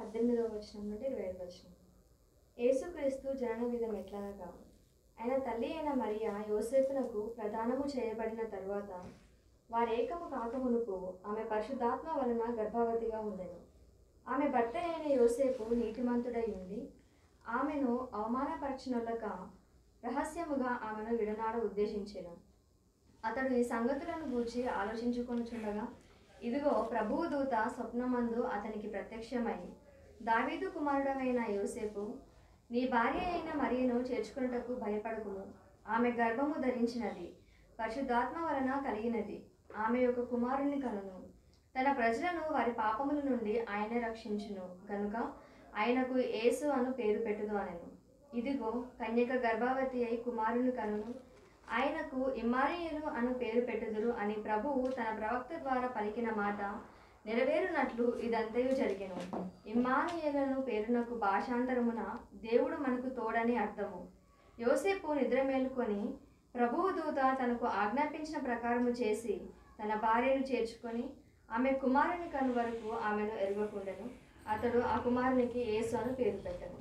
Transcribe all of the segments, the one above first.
పద్దెనిమిదవ వచనం నుండి ఇరవై ఐదు వచనం యేసుక్రీస్తు జనన విధం ఎట్లనగా ఆయన తల్లి అయిన మరియా యోసేపునకు ప్రదానము చేయబడిన తరువాత వారేకము కాకమునుపు ఆమె పరిశుద్ధాత్మ వలన గర్భవతిగా ఉండెను ఆమె భర్త అయిన యోసేపు నీతిమంతుడై ఉండి ఆమెను అవమానపరచినొల్లక రహస్యముగా ఆమెను విడనాడ ఉద్దేశించెను అతడు ఈ సంగతులను గూర్చి ఆలోచించుకొనుచుండగా ఇదిగో ప్రభువు దూత స్వప్నమందు అతనికి ప్రత్యక్షమై దావీదు కుమారుడమైన యోసేపు నీ భార్య అయిన మరియను చేర్చుకున్నటకు భయపడకుము ఆమె గర్భము ధరించినది పరిశుద్ధాత్మ వలన కలిగినది ఆమె యొక్క కుమారుని కనును తన ప్రజలను వారి పాపముల నుండి ఆయనే రక్షించును కనుక ఆయనకు యేసు అను పేరు పెట్టుదు అనెను ఇదిగో కన్యక గర్భవతి అయి కుమారుని కనును ఆయనకు ఇమ్మానియులు అను పేరు పెట్టుదురు అని ప్రభువు తన ప్రవక్త ద్వారా పలికిన మాట నెరవేరునట్లు ఇదంతయు జరిగెను ఇమ్మానియులను పేరునకు భాషాంతరమున దేవుడు మనకు తోడని అర్థము యోసేపు నిద్ర మేలుకొని ప్రభువు దూత తనకు ఆజ్ఞాపించిన ప్రకారము చేసి తన భార్యను చేర్చుకొని ఆమె కుమారుని కను వరకు ఆమెను ఎరగకుండెను అతడు ఆ కుమారునికి యేసు అని పేరు పెట్టను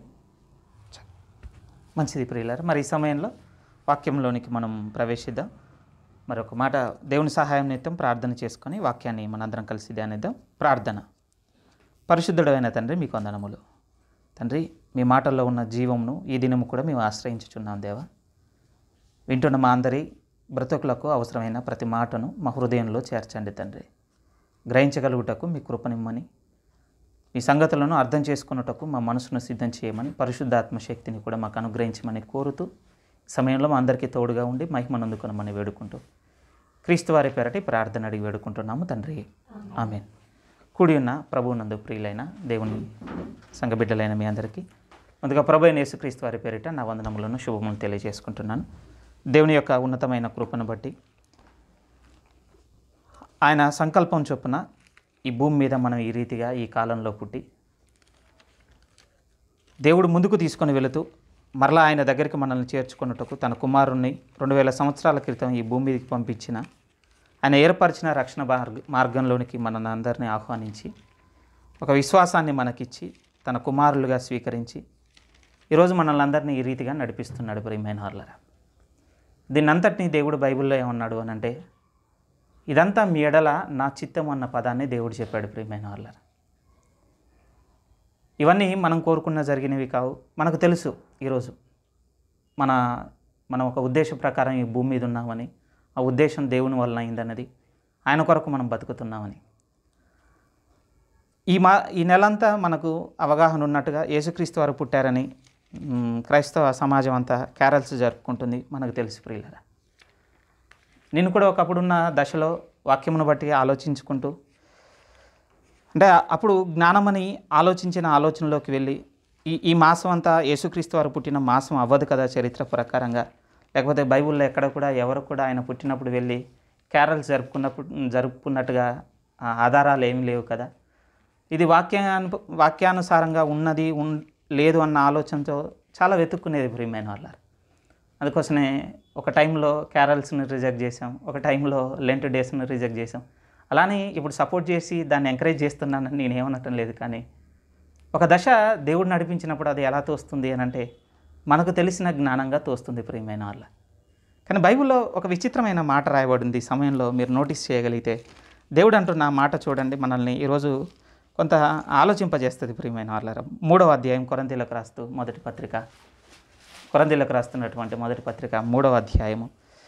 మంచిది ప్రియులారు మరి ఈ సమయంలో వాక్యంలోనికి మనం ప్రవేశిద్దాం మరి ఒక మాట దేవుని సహాయం నిమిత్తం ప్రార్థన చేసుకొని వాక్యాన్ని మనందరం కలిసి ధ్యానిద్దాం ప్రార్థన పరిశుద్ధుడైన తండ్రి మీకు వందనములు తండ్రి మీ మాటల్లో ఉన్న జీవమును ఈ దినము కూడా మేము ఆశ్రయించుచున్నాం దేవా వింటున్న మా అందరి బ్రతుకులకు అవసరమైన ప్రతి మాటను మా హృదయంలో చేర్చండి తండ్రి గ్రహించగలుగుటకు మీ కృపనిమ్మని మీ సంగతులను అర్థం చేసుకున్నటకు మా మనసును సిద్ధం చేయమని పరిశుద్ధాత్మ శక్తిని కూడా మాకు అనుగ్రహించమని కోరుతూ ఈ సమయంలో మా అందరికీ తోడుగా ఉండి మహిమను అందుకొనమని వేడుకుంటూ క్రీస్తు వారి పేరటి ప్రార్థన అడిగి వేడుకుంటున్నాము తండ్రి ఆమెన్ కూడి ఉన్న ప్రభువునందు ప్రియులైన దేవుని సంఘబిడ్డలైన మీ అందరికీ ముందుగా ప్రభు అయిన యేసుక్రీస్తు వారి పేరిట నా వందనములను శుభములు తెలియజేసుకుంటున్నాను దేవుని యొక్క ఉన్నతమైన కృపను బట్టి ఆయన సంకల్పం చొప్పున ఈ భూమి మీద మనం ఈ రీతిగా ఈ కాలంలో పుట్టి దేవుడు ముందుకు తీసుకొని వెళుతూ మరలా ఆయన దగ్గరికి మనల్ని చేర్చుకున్నట్టుకు తన కుమారుణ్ణి రెండు వేల సంవత్సరాల క్రితం ఈ భూమి మీదకి పంపించిన ఆయన ఏర్పరిచిన రక్షణ మార్గ మార్గంలోనికి మనల్ని అందరినీ ఆహ్వానించి ఒక విశ్వాసాన్ని మనకిచ్చి తన కుమారులుగా స్వీకరించి ఈరోజు మనల్ని అందరినీ ఈ రీతిగా నడిపిస్తున్నాడు ప్రియమైన వాళ్ళరా దీన్ని అంతటినీ దేవుడు బైబిల్లో ఏమన్నాడు అని అంటే ఇదంతా మీ ఎడల నా చిత్తం అన్న పదాన్ని దేవుడు చెప్పాడు ప్రియమైన వాళ్ళరా ఇవన్నీ మనం కోరుకున్న జరిగినవి కావు మనకు తెలుసు ఈరోజు మన మనం ఒక ఉద్దేశం ప్రకారం ఈ భూమి మీద ఉన్నామని ఆ ఉద్దేశం దేవుని వలన అయిందన్నది ఆయన కొరకు మనం బతుకుతున్నామని ఈ మా ఈ నెలంతా మనకు అవగాహన ఉన్నట్టుగా యేసుక్రీస్తు వారు పుట్టారని మ్, క్రైస్తవ సమాజం అంతా క్యారల్స్ జరుపుకుంటుంది మనకు తెలుసు ప్రియులరా నేను కూడా ఒకప్పుడున్న దశలో వాక్యమును బట్టి ఆలోచించుకుంటూ అంటే అప్పుడు జ్ఞానమని ఆలోచించిన ఆలోచనలోకి వెళ్ళి ఈ ఈ మాసం అంతా యేసుక్రీస్తు వారు పుట్టిన మాసం అవ్వదు కదా చరిత్ర ప్రకారంగా లేకపోతే బైబిల్లో ఎక్కడ కూడా ఎవరు కూడా ఆయన పుట్టినప్పుడు వెళ్ళి క్యారల్స్ జరుపుకున్నప్పుడు జరుపుకున్నట్టుగా ఆ, ఆధారాలు ఏమీ లేవు కదా ఇది వాక్యాను వాక్యానుసారంగా ఉన్నది ఉన్ లేదు అన్న ఆలోచనతో చాలా వెతుక్కునేది ప్రియమైన వాళ్ళారు అందుకోసమే ఒక టైంలో క్యారల్స్ని రిజెక్ట్ చేసాం ఒక టైంలో లెంట్ డేస్ని రిజెక్ట్ చేసాం అలానే ఇప్పుడు సపోర్ట్ చేసి దాన్ని ఎంకరేజ్ చేస్తున్నానని నేను ఏమనటం లేదు కానీ ఒక దశ దేవుడు నడిపించినప్పుడు అది ఎలా తోస్తుంది అని అంటే మనకు తెలిసిన జ్ఞానంగా తోస్తుంది ప్రియమైన వాళ్ళ కానీ బైబిల్లో ఒక విచిత్రమైన మాట రాయబడింది ఈ సమయంలో మీరు నోటీస్ చేయగలిగితే దేవుడు అంటున్న ఆ మాట చూడండి మనల్ని ఈరోజు కొంత ఆలోచింపజేస్తుంది ప్రియమైన వాళ్ళ మూడవ అధ్యాయం కొరంతీలకు రాస్తూ మొదటి పత్రిక కొరందీలకు రాస్తున్నటువంటి మొదటి పత్రిక మూడవ అధ్యాయము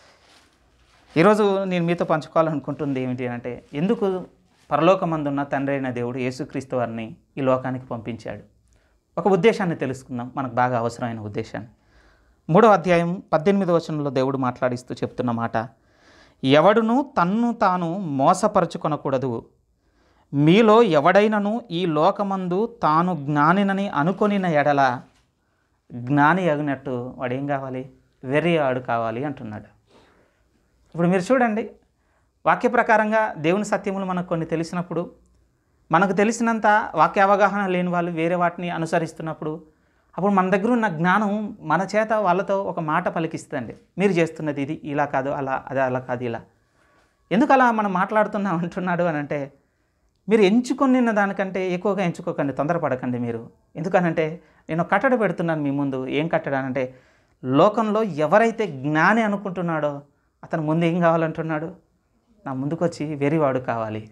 ఈరోజు నేను మీతో పంచుకోవాలనుకుంటుంది ఏమిటి అంటే ఎందుకు పరలోకమందున్న తండ్రి అయిన దేవుడు యేసుక్రీస్తు వారిని ఈ లోకానికి పంపించాడు ఒక ఉద్దేశాన్ని తెలుసుకుందాం మనకు బాగా అవసరమైన ఉద్దేశాన్ని మూడవ అధ్యాయం పద్దెనిమిదవ వచనంలో దేవుడు మాట్లాడిస్తూ చెప్తున్న మాట ఎవడును తన్ను తాను మోసపరచుకొనకూడదు మీలో ఎవడైనను ఈ లోకమందు తాను జ్ఞానినని అనుకొనిన ఎడల జ్ఞాని అగినట్టు వాడు ఏం కావాలి వెర్రి ఆడు కావాలి అంటున్నాడు ఇప్పుడు మీరు చూడండి వాక్య ప్రకారంగా దేవుని సత్యములు మనకు కొన్ని తెలిసినప్పుడు మనకు తెలిసినంత వాక్య అవగాహన లేని వాళ్ళు వేరే వాటిని అనుసరిస్తున్నప్పుడు అప్పుడు మన దగ్గర ఉన్న జ్ఞానం మన చేత వాళ్ళతో ఒక మాట పలికిస్తుందండి మీరు చేస్తున్నది ఇది ఇలా కాదు అలా అది అలా కాదు ఇలా ఎందుకు అలా మనం మాట్లాడుతున్నాం అంటున్నాడు అని అంటే మీరు ఎంచుకొని దానికంటే ఎక్కువగా ఎంచుకోకండి తొందరపడకండి మీరు ఎందుకనంటే నేను కట్టడ పెడుతున్నాను మీ ముందు ఏం కట్టడ అంటే లోకంలో ఎవరైతే జ్ఞాని అనుకుంటున్నాడో అతను ముందు ఏం కావాలంటున్నాడు నా ముందుకొచ్చి వెరివాడు కావాలి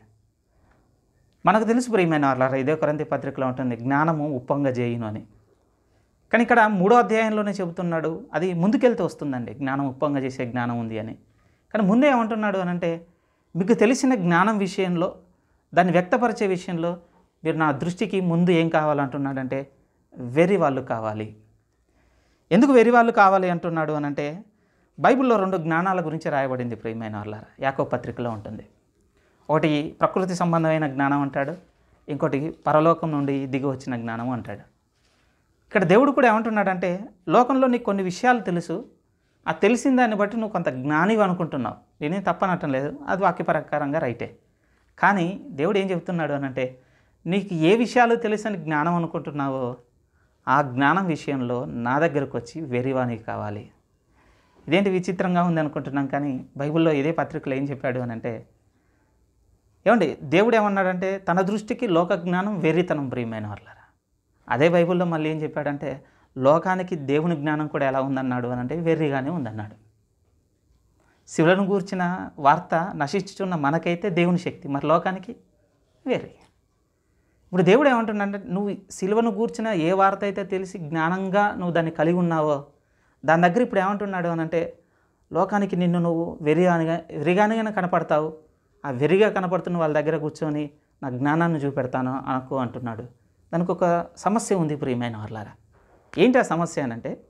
మనకు తెలుసు ప్రియమైన వాళ్ళ ఇదే కొరంతి పత్రికలో ఉంటుంది జ్ఞానము ఉప్పొంగ చేయును అని కానీ ఇక్కడ మూడో అధ్యాయంలోనే చెబుతున్నాడు అది ముందుకెళ్తూ వస్తుందండి జ్ఞానం ఉప్పొంగ చేసే జ్ఞానం ఉంది అని కానీ ముందే ఏమంటున్నాడు అని అంటే మీకు తెలిసిన జ్ఞానం విషయంలో దాన్ని వ్యక్తపరిచే విషయంలో మీరు నా దృష్టికి ముందు ఏం కావాలంటున్నాడంటే వెరి వాళ్ళు కావాలి ఎందుకు వెరి వాళ్ళు కావాలి అంటున్నాడు అని అంటే బైబిల్లో రెండు జ్ఞానాల గురించి రాయబడింది ప్రియమైన వాళ్ళ యాకో పత్రికలో ఉంటుంది ఒకటి ప్రకృతి సంబంధమైన జ్ఞానం అంటాడు ఇంకోటి పరలోకం నుండి దిగి వచ్చిన జ్ఞానం అంటాడు ఇక్కడ దేవుడు కూడా ఏమంటున్నాడంటే లోకంలో నీకు కొన్ని విషయాలు తెలుసు ఆ తెలిసిన దాన్ని బట్టి నువ్వు కొంత జ్ఞానివి అనుకుంటున్నావు నేనేం తప్పనటం లేదు అది వాక్య ప్రకారంగా రైటే కానీ దేవుడు ఏం చెప్తున్నాడు అని అంటే నీకు ఏ విషయాలు తెలుసని జ్ఞానం అనుకుంటున్నావో ఆ జ్ఞానం విషయంలో నా దగ్గరకు వచ్చి వెరివానికి కావాలి ఇదేంటి విచిత్రంగా ఉంది అనుకుంటున్నాం కానీ బైబిల్లో ఇదే పత్రికలో ఏం చెప్పాడు అని అంటే ఏమండి దేవుడు ఏమన్నాడంటే తన దృష్టికి లోక జ్ఞానం వెర్రితనం ప్రియమైన వాళ్ళరా అదే బైబిల్లో మళ్ళీ ఏం చెప్పాడంటే లోకానికి దేవుని జ్ఞానం కూడా ఎలా ఉందన్నాడు అని అంటే వెర్రిగానే ఉందన్నాడు శివులను గూర్చిన వార్త నశించుచున్న మనకైతే దేవుని శక్తి మరి లోకానికి వెర్రి ఇప్పుడు దేవుడు ఏమంటున్నాడంటే నువ్వు శిలువను గూర్చిన ఏ వార్త అయితే తెలిసి జ్ఞానంగా నువ్వు దాన్ని కలిగి ఉన్నావో దాని దగ్గర ఇప్పుడు ఏమంటున్నాడు అని అంటే లోకానికి నిన్ను నువ్వు వెరిగానిగా వెరిగానిగానే కనపడతావు ఆ వెరిగా కనపడుతున్న వాళ్ళ దగ్గర కూర్చొని నా జ్ఞానాన్ని చూపెడతాను అనుకో అంటున్నాడు దానికి ఒక సమస్య ఉంది ప్రియమైన వాళ్ళారా ఏంటి ఆ సమస్య అని అంటే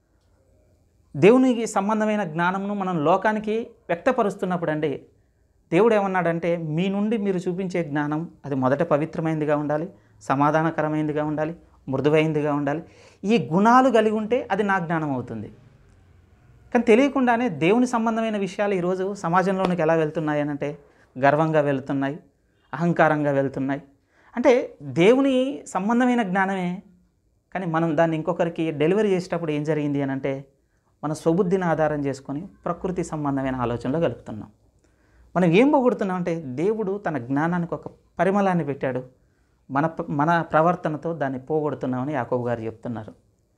దేవునికి సంబంధమైన జ్ఞానంను మనం లోకానికి వ్యక్తపరుస్తున్నప్పుడు అండి దేవుడు ఏమన్నాడంటే మీ నుండి మీరు చూపించే జ్ఞానం అది మొదట పవిత్రమైనదిగా ఉండాలి సమాధానకరమైనదిగా ఉండాలి మృదువైందిగా ఉండాలి ఈ గుణాలు కలిగి ఉంటే అది నా జ్ఞానం అవుతుంది కానీ తెలియకుండానే దేవుని సంబంధమైన విషయాలు ఈరోజు సమాజంలోనికి ఎలా వెళ్తున్నాయి అని అంటే గర్వంగా వెళ్తున్నాయి అహంకారంగా వెళ్తున్నాయి అంటే దేవుని సంబంధమైన జ్ఞానమే కానీ మనం దాన్ని ఇంకొకరికి డెలివరీ చేసేటప్పుడు ఏం జరిగింది అని అంటే మన స్వబుద్ధిని ఆధారం చేసుకొని ప్రకృతి సంబంధమైన ఆలోచనలో గలుపుతున్నాం మనం ఏం పోగొడుతున్నాం అంటే దేవుడు తన జ్ఞానానికి ఒక పరిమళాన్ని పెట్టాడు మన ప- మన ప్రవర్తనతో దాన్ని పోగొడుతున్నామని యాకోబు గారు చెప్తున్నారు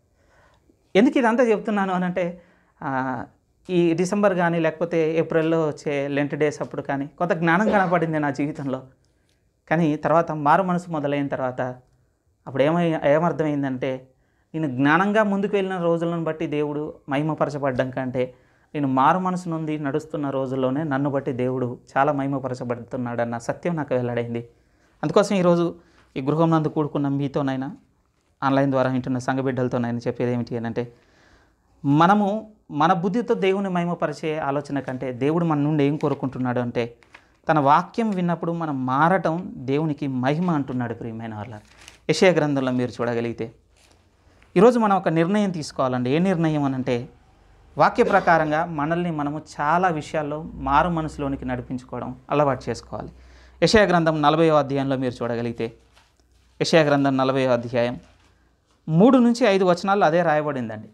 ఎందుకు ఇదంతా చెప్తున్నాను అని అంటే ఆ, ఈ డిసెంబర్ కానీ లేకపోతే ఏప్రిల్లో వచ్చే లెంట్ డేస్ అప్పుడు కానీ కొంత జ్ఞానం కనపడింది నా జీవితంలో కానీ తర్వాత మారు మనసు మొదలైన తర్వాత అప్పుడు ఏమై ఏమర్థమైందంటే నేను జ్ఞానంగా ముందుకు వెళ్ళిన రోజులను బట్టి దేవుడు మహిమపరచబడ్డం కంటే నేను మారు మనసు నుండి నడుస్తున్న రోజుల్లోనే నన్ను బట్టి దేవుడు చాలా మహిమపరచబడుతున్నాడన్న సత్యం నాకు వెల్లడైంది అందుకోసం ఈరోజు ఈ గృహం నందు కూడుకున్న మీతోనైనా ఆన్లైన్ ద్వారా వింటున్న సంఘ బిడ్డలతోనైనా చెప్పేది ఏమిటి అని అంటే మనము మన బుద్ధితో దేవుని మహిమపరిచే ఆలోచన కంటే దేవుడు మన నుండి ఏం కోరుకుంటున్నాడు అంటే తన వాక్యం విన్నప్పుడు మనం మారటం దేవునికి మహిమ అంటున్నాడు ప్రియమైన వాళ్ళ యశయ గ్రంథంలో మీరు చూడగలిగితే ఈరోజు మనం ఒక నిర్ణయం తీసుకోవాలండి ఏ నిర్ణయం అని అంటే వాక్య ప్రకారంగా మనల్ని మనము చాలా విషయాల్లో మారు మనసులోనికి నడిపించుకోవడం అలవాటు చేసుకోవాలి యశయ గ్రంథం నలభై అధ్యాయంలో మీరు చూడగలిగితే యశయ గ్రంథం నలభై అధ్యాయం మూడు నుంచి ఐదు వచనాల్లో అదే రాయబడిందండి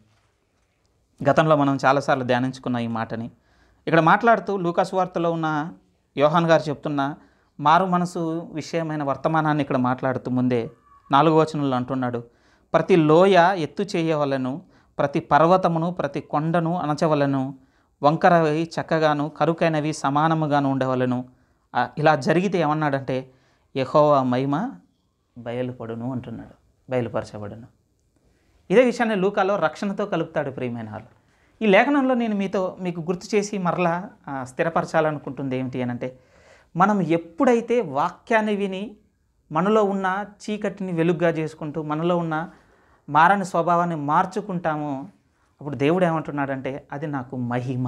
గతంలో మనం చాలాసార్లు ధ్యానించుకున్న ఈ మాటని ఇక్కడ మాట్లాడుతూ లూకాసు వార్తలో ఉన్న యోహాన్ గారు చెప్తున్న మారు మనసు విషయమైన వర్తమానాన్ని ఇక్కడ మాట్లాడుతూ ముందే నాలుగు వచనంలో అంటున్నాడు ప్రతి లోయ ఎత్తు చేయవలను ప్రతి పర్వతమును ప్రతి కొండను అణచవలను వంకరవి చక్కగాను కరుకైనవి సమానముగాను ఉండవలను ఆ, ఇలా జరిగితే ఏమన్నాడంటే యెహోవా మహిమ బయలుపడును అంటున్నాడు బయలుపరచబడును ఇదే విషయాన్ని లూకాలో రక్షణతో కలుపుతాడు ప్రియమైన వాళ్ళు ఈ లేఖనంలో నేను మీతో మీకు గుర్తు చేసి మరలా ఆ, స్థిరపరచాలనుకుంటుంది ఏమిటి అని అంటే మనం ఎప్పుడైతే వాక్యాన్ని విని మనలో ఉన్న చీకటిని వెలుగ్గా చేసుకుంటూ మనలో ఉన్న మారని స్వభావాన్ని మార్చుకుంటామో అప్పుడు దేవుడు ఏమంటున్నాడంటే అది నాకు మహిమ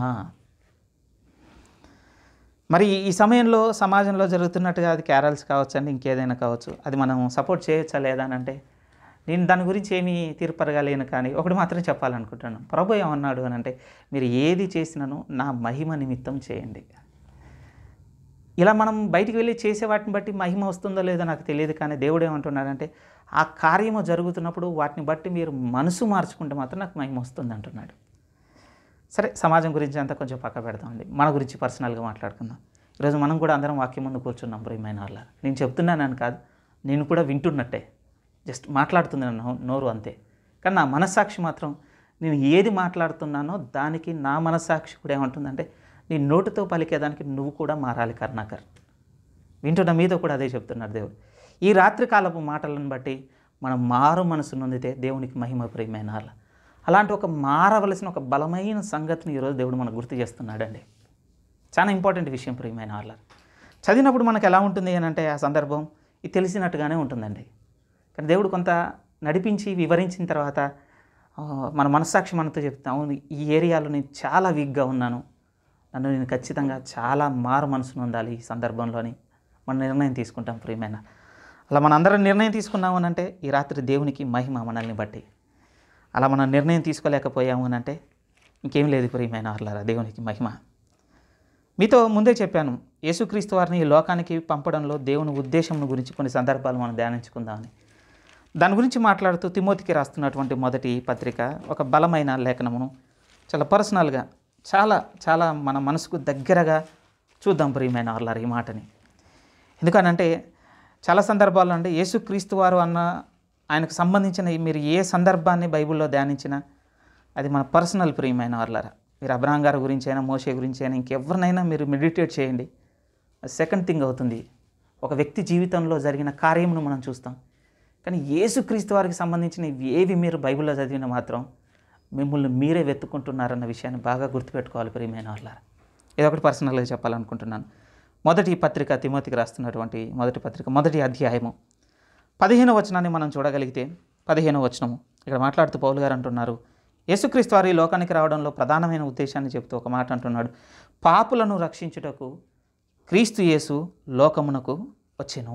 మరి ఈ సమయంలో సమాజంలో జరుగుతున్నట్టుగా అది క్యారల్స్ కావచ్చు అండి ఇంకేదైనా కావచ్చు అది మనం సపోర్ట్ చేయొచ్చా లేదా అని అంటే నేను దాని గురించి ఏమీ తీర్పరగలేను కానీ ఒకటి మాత్రం చెప్పాలనుకుంటున్నాను ప్రభు ఏమన్నాడు అని అంటే మీరు ఏది చేసినను నా మహిమ నిమిత్తం చేయండి ఇలా మనం బయటికి వెళ్ళి చేసే వాటిని బట్టి మహిమ వస్తుందో లేదో నాకు తెలియదు కానీ దేవుడు ఏమంటున్నాడంటే ఆ కార్యము జరుగుతున్నప్పుడు వాటిని బట్టి మీరు మనసు మార్చుకుంటే మాత్రం నాకు మహిమ వస్తుంది అంటున్నాడు సరే సమాజం గురించి అంతా కొంచెం పక్క పెడతామండి మన గురించి పర్సనల్గా మాట్లాడుకుందాం ఈరోజు మనం కూడా అందరం వాక్యం ముందు కూర్చున్నాం ప్రియమైన వాళ్ళ నేను చెప్తున్నానని కాదు నేను కూడా వింటున్నట్టే జస్ట్ మాట్లాడుతున్నాను నో- నోరు అంతే కానీ నా మనస్సాక్షి మాత్రం నేను ఏది మాట్లాడుతున్నానో దానికి నా మనస్సాక్షి కూడా ఏమంటుందంటే నీ నోటితో పలికేదానికి నువ్వు కూడా మారాలి కరుణాకర్ వింటున్న మీద కూడా అదే చెప్తున్నాడు దేవుడు ఈ రాత్రి కాలపు మాటలను బట్టి మనం మారు మనసు నొందితే దేవునికి మహిమ ప్రియమైన వాళ్ళ అలాంటి ఒక మారవలసిన ఒక బలమైన సంగతిని ఈరోజు దేవుడు మనకు గుర్తు చేస్తున్నాడండి చాలా ఇంపార్టెంట్ విషయం ప్రియమైన వాళ్ళ చదివినప్పుడు మనకు ఎలా ఉంటుంది అని అంటే ఆ సందర్భం ఇది తెలిసినట్టుగానే ఉంటుందండి కానీ దేవుడు కొంత నడిపించి వివరించిన తర్వాత ఆ, మన మనస్సాక్షి మనతో చెప్తాం అవును ఈ ఏరియాలో నేను చాలా వీక్గా ఉన్నాను నన్ను నేను ఖచ్చితంగా చాలా మారు మనసును ఉండాలి ఈ సందర్భంలోని మన నిర్ణయం తీసుకుంటాం ప్రియమైన అలా మన అందరం నిర్ణయం తీసుకున్నాము అని అంటే ఈ రాత్రి దేవునికి మహిమ మనల్ని బట్టి అలా మనం నిర్ణయం తీసుకోలేకపోయాము అని అంటే ఇంకేం లేదు ప్రియమైన వాళ్ళారా దేవునికి మహిమ మీతో ముందే చెప్పాను యేసుక్రీస్తు వారిని ఈ లోకానికి పంపడంలో దేవుని ఉద్దేశం గురించి కొన్ని సందర్భాలు మనం ధ్యానించుకుందామని దాని గురించి మాట్లాడుతూ తిమోతికి రాస్తున్నటువంటి మొదటి పత్రిక ఒక బలమైన లేఖనమును చాలా పర్సనల్గా చాలా చాలా మన మనసుకు దగ్గరగా చూద్దాం ప్రియమైన వాళ్ళారు ఈ మాటని ఎందుకనంటే చాలా సందర్భాల్లో అంటే యేసుక్రీస్తు వారు అన్న ఆయనకు సంబంధించిన ఈ మీరు ఏ సందర్భాన్ని బైబిల్లో ధ్యానించినా అది మన పర్సనల్ ప్రియమైన వాళ్ళారా మీరు అబ్రహాం గారి గురించి అయినా మోషే గురించి అయినా ఇంకెవరినైనా మీరు మెడిటేట్ చేయండి సెకండ్ థింగ్ అవుతుంది ఒక వ్యక్తి జీవితంలో జరిగిన కార్యమును మనం చూస్తాం కానీ యేసుక్రీస్తు వారికి సంబంధించిన ఇవి ఏవి మీరు బైబిల్లో చదివినా మాత్రం మిమ్మల్ని మీరే వెతుక్కుంటున్నారన్న విషయాన్ని బాగా గుర్తుపెట్టుకోవాలి ప్రియమైన వాళ్ళారా ఇది ఒకటి పర్సనల్గా చెప్పాలనుకుంటున్నాను మొదటి పత్రిక తిమోతికి రాస్తున్నటువంటి మొదటి పత్రిక మొదటి అధ్యాయము పదిహేను వచనాన్ని మనం చూడగలిగితే పదిహేను వచనము ఇక్కడ మాట్లాడుతూ పౌలు గారు అంటున్నారు యేసుక్రీస్తు వారు ఈ లోకానికి రావడంలో ప్రధానమైన ఉద్దేశాన్ని చెప్తూ ఒక మాట అంటున్నాడు పాపులను రక్షించుటకు క్రీస్తు యేసు లోకమునకు వచ్చెను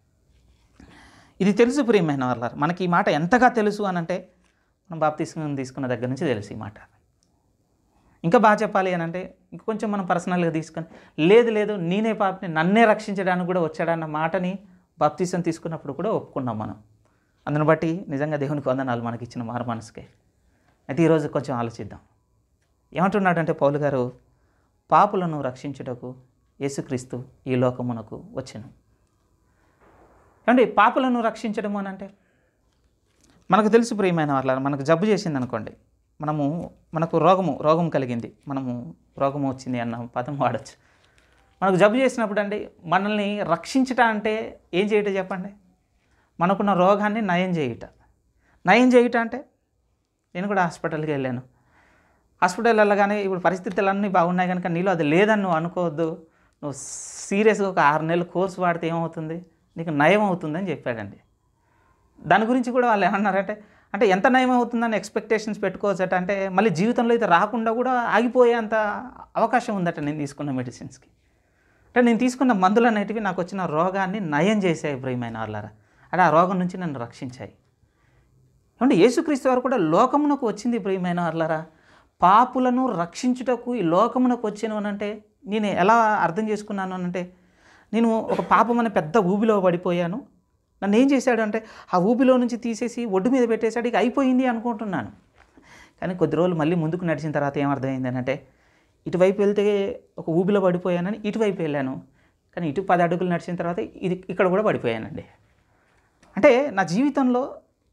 ఇది తెలుసు ప్రియమైన వాళ్ళ మనకి ఈ మాట ఎంతగా తెలుసు అని అంటే మనం బాప్తీసం తీసుకున్న దగ్గర నుంచి తెలుసు ఈ మాట ఇంకా బాగా చెప్పాలి అని అంటే ఇంక కొంచెం మనం పర్సనల్గా తీసుకొని లేదు లేదు నేనే పాపని నన్నే రక్షించడానికి కూడా వచ్చాడన్న మాటని బాప్తీసం తీసుకున్నప్పుడు కూడా ఒప్పుకున్నాం మనం అందుని బట్టి నిజంగా దేవునికి వందనాలు మనకి ఇచ్చిన మారు మనసుకే అయితే ఈరోజు కొంచెం ఆలోచిద్దాం ఏమంటున్నాడంటే పౌలు గారు పాపులను రక్షించుటకు యేసుక్రీస్తు ఈ లోకమునకు వచ్చెను ఏమండి పాపులను రక్షించడం అని అంటే మనకు తెలుసు ప్రియమైన వాళ్ళ మనకు జబ్బు చేసింది అనుకోండి మనము మనకు రోగము రోగం కలిగింది మనము రోగము వచ్చింది అన్న పదం వాడచ్చు మనకు జబ్బు చేసినప్పుడు అండి మనల్ని రక్షించట అంటే ఏం చేయట చెప్పండి మనకున్న రోగాన్ని నయం చేయుట నయం చేయుట అంటే నేను కూడా హాస్పిటల్కి వెళ్ళాను హాస్పిటల్ వెళ్ళగానే ఇప్పుడు పరిస్థితులు అన్నీ బాగున్నాయి కనుక నీలో అది లేదని నువ్వు అనుకోవద్దు నువ్వు సీరియస్గా ఒక ఆరు నెలలు కోర్సు వాడితే ఏమవుతుంది నీకు నయం అవుతుందని చెప్పాడండి దాని గురించి కూడా వాళ్ళు ఏమన్నారంటే అంటే ఎంత నయం అవుతుందని ఎక్స్పెక్టేషన్స్ పెట్టుకోవచ్చట అంటే మళ్ళీ జీవితంలో అయితే రాకుండా కూడా ఆగిపోయేంత అవకాశం ఉందట నేను తీసుకున్న మెడిసిన్స్కి అంటే నేను తీసుకున్న మందులు అనేటివి నాకు వచ్చిన రోగాన్ని నయం చేసాయి ప్రియమైన వాళ్ళారా అంటే ఆ రోగం నుంచి నన్ను రక్షించాయి ఏమంటే యేసుక్రీస్తు వారు కూడా లోకమునకు వచ్చింది ప్రియమైన వాళ్ళారా పాపులను రక్షించుటకు ఈ లోకమునకు వచ్చాను అని అంటే నేను ఎలా అర్థం చేసుకున్నాను అని అంటే నేను ఒక పాపం అనే పెద్ద ఊబిలో పడిపోయాను నన్ను ఏం చేశాడు అంటే ఆ ఊబిలో నుంచి తీసేసి ఒడ్డు మీద పెట్టేశాడు ఇక అయిపోయింది అనుకుంటున్నాను కానీ కొద్ది రోజులు మళ్ళీ ముందుకు నడిచిన తర్వాత ఏమర్థమైంది అని అంటే ఇటువైపు వెళ్తే ఒక ఊబిలో పడిపోయానని ఇటువైపు వెళ్ళాను కానీ ఇటు పది అడుగులు నడిచిన తర్వాత ఇది ఇక్కడ కూడా పడిపోయానండి అంటే నా జీవితంలో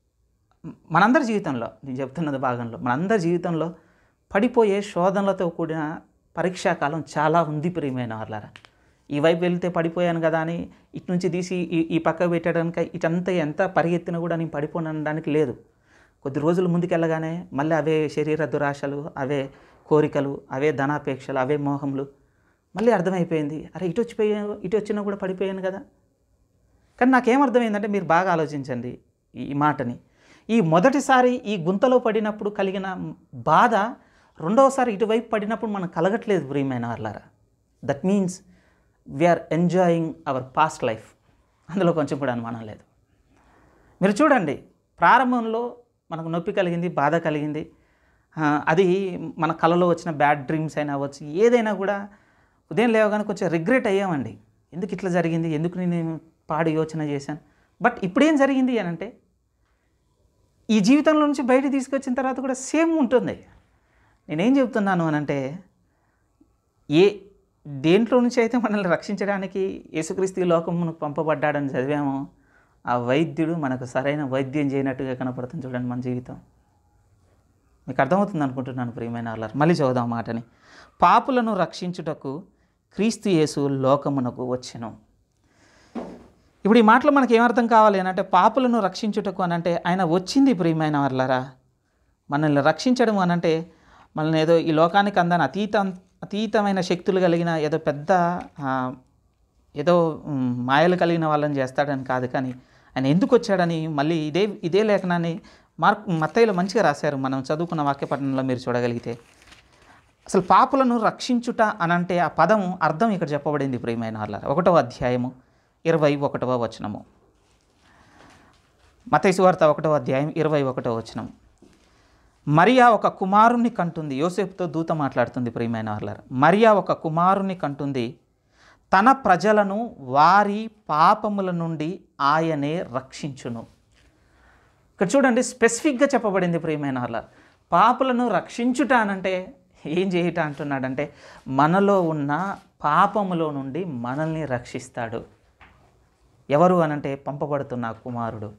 మనందరి జీవితంలో నేను చెప్తున్నది భాగంలో మనందరి జీవితంలో పడిపోయే శోధనలతో కూడిన పరీక్షాకాలం చాలా ఉంది ప్రియమైన వాళ్ళారా ఈ వైపు వెళ్తే పడిపోయాను కదా అని ఇటు నుంచి తీసి ఈ ఈ పక్క పెట్టడానికి ఇటంతా ఎంత పరిగెత్తినా కూడా నేను పడిపోనడానికి లేదు కొద్ది రోజులు ముందుకెళ్ళగానే మళ్ళీ అవే శరీర దురాశలు అవే కోరికలు అవే ధనాపేక్షలు అవే మోహములు మళ్ళీ అర్థమైపోయింది అరే ఇటు వచ్చిపోయా ఇటు వచ్చినా కూడా పడిపోయాను కదా కానీ నాకేం అర్థమైందంటే మీరు బాగా ఆలోచించండి ఈ ఈ మాటని ఈ మొదటిసారి ఈ గుంతలో పడినప్పుడు కలిగిన బాధ రెండవసారి ఇటువైపు పడినప్పుడు మనకు కలగట్లేదు ప్రియమైన వాళ్ళారా that means we're enjoying our past life అందులో కొంచెం కూడా అనుమానం లేదు మీరు చూడండి ప్రారంభంలో మనకు నొప్పి కలిగింది బాధ కలిగింది ఆ, అది మన కళలో వచ్చిన బ్యాడ్ డ్రీమ్స్ అయినా అవ్వచ్చు ఏదైనా కూడా ఉదయం లేవగానే కొంచెం రిగ్రెట్ అయ్యామండి ఎందుకు ఇట్లా జరిగింది ఎందుకు నేను పాడు యోచన చేశాను బట్ ఇప్పుడేం జరిగింది అని అంటే ఈ జీవితంలో నుంచి బయట తీసుకొచ్చిన తర్వాత కూడా సేమ్ ఉంటుంది నేనేం చెప్తున్నాను అని అంటే ఏ దేంట్లో నుంచి అయితే మనల్ని రక్షించడానికి యేసుక్రీస్తు ఈ లోకమునకు పంపబడ్డాడని చదివామో ఆ వైద్యుడు మనకు సరైన వైద్యం చేయనట్టుగా కనపడుతుంది చూడండి మన జీవితం మీకు అర్థమవుతుంది అనుకుంటున్నాను ప్రియమైన వాళ్ళారు మళ్ళీ చదువుదాం ఆ మాటని పాపులను రక్షించుటకు క్రీస్తు యేసు లోకమునకు వచ్చెను ఇప్పుడు ఈ మాటలు మనకి ఏమర్థం కావాలి అని అంటే పాపులను రక్షించుటకు అని అంటే ఆయన వచ్చింది ప్రియమైన వాళ్ళారా మనల్ని రక్షించడం అని అంటే మనల్ని ఏదో ఈ లోకానికి అందని అతీత అతీతమైన శక్తులు కలిగిన ఏదో పెద్ద ఆ, ఏదో మ్, మాయలు కలిగిన వాళ్ళని చేస్తాడని కాదు కానీ ఆయన ఎందుకు వచ్చాడని మళ్ళీ ఇదే ఇదే లేఖనాన్ని మార్క్ మత్తయిలో మంచిగా రాశారు మనం చదువుకున్న వాక్యపట్టణంలో మీరు చూడగలిగితే అసలు పాపులను రక్షించుట అనంటే ఆ పదం అర్థం ఇక్కడ చెప్పబడింది ప్రియమైన వాళ్ళ ఒకటవ అధ్యాయము ఇరవై ఒకటవ వచనము మతైసు వార్త ఒకటవ అధ్యాయం ఇరవై ఒకటవ వచనం మరియా ఒక కుమారుణ్ణి కంటుంది యోసేపుతో దూత మాట్లాడుతుంది ప్రియమైన వాళ్ళ మరియా ఒక కుమారుణ్ణి కంటుంది తన ప్రజలను వారి పాపముల నుండి ఆయనే రక్షించును ఇక్కడ చూడండి స్పెసిఫిక్గా చెప్పబడింది ప్రియమైన వాళ్ళ పాపులను రక్షించుట అనంటే ఏం చేయుట అంటున్నాడంటే మనలో ఉన్న పాపములో నుండి మనల్ని రక్షిస్తాడు ఎవరు అనంటే పంపబడుతున్న కుమారుడు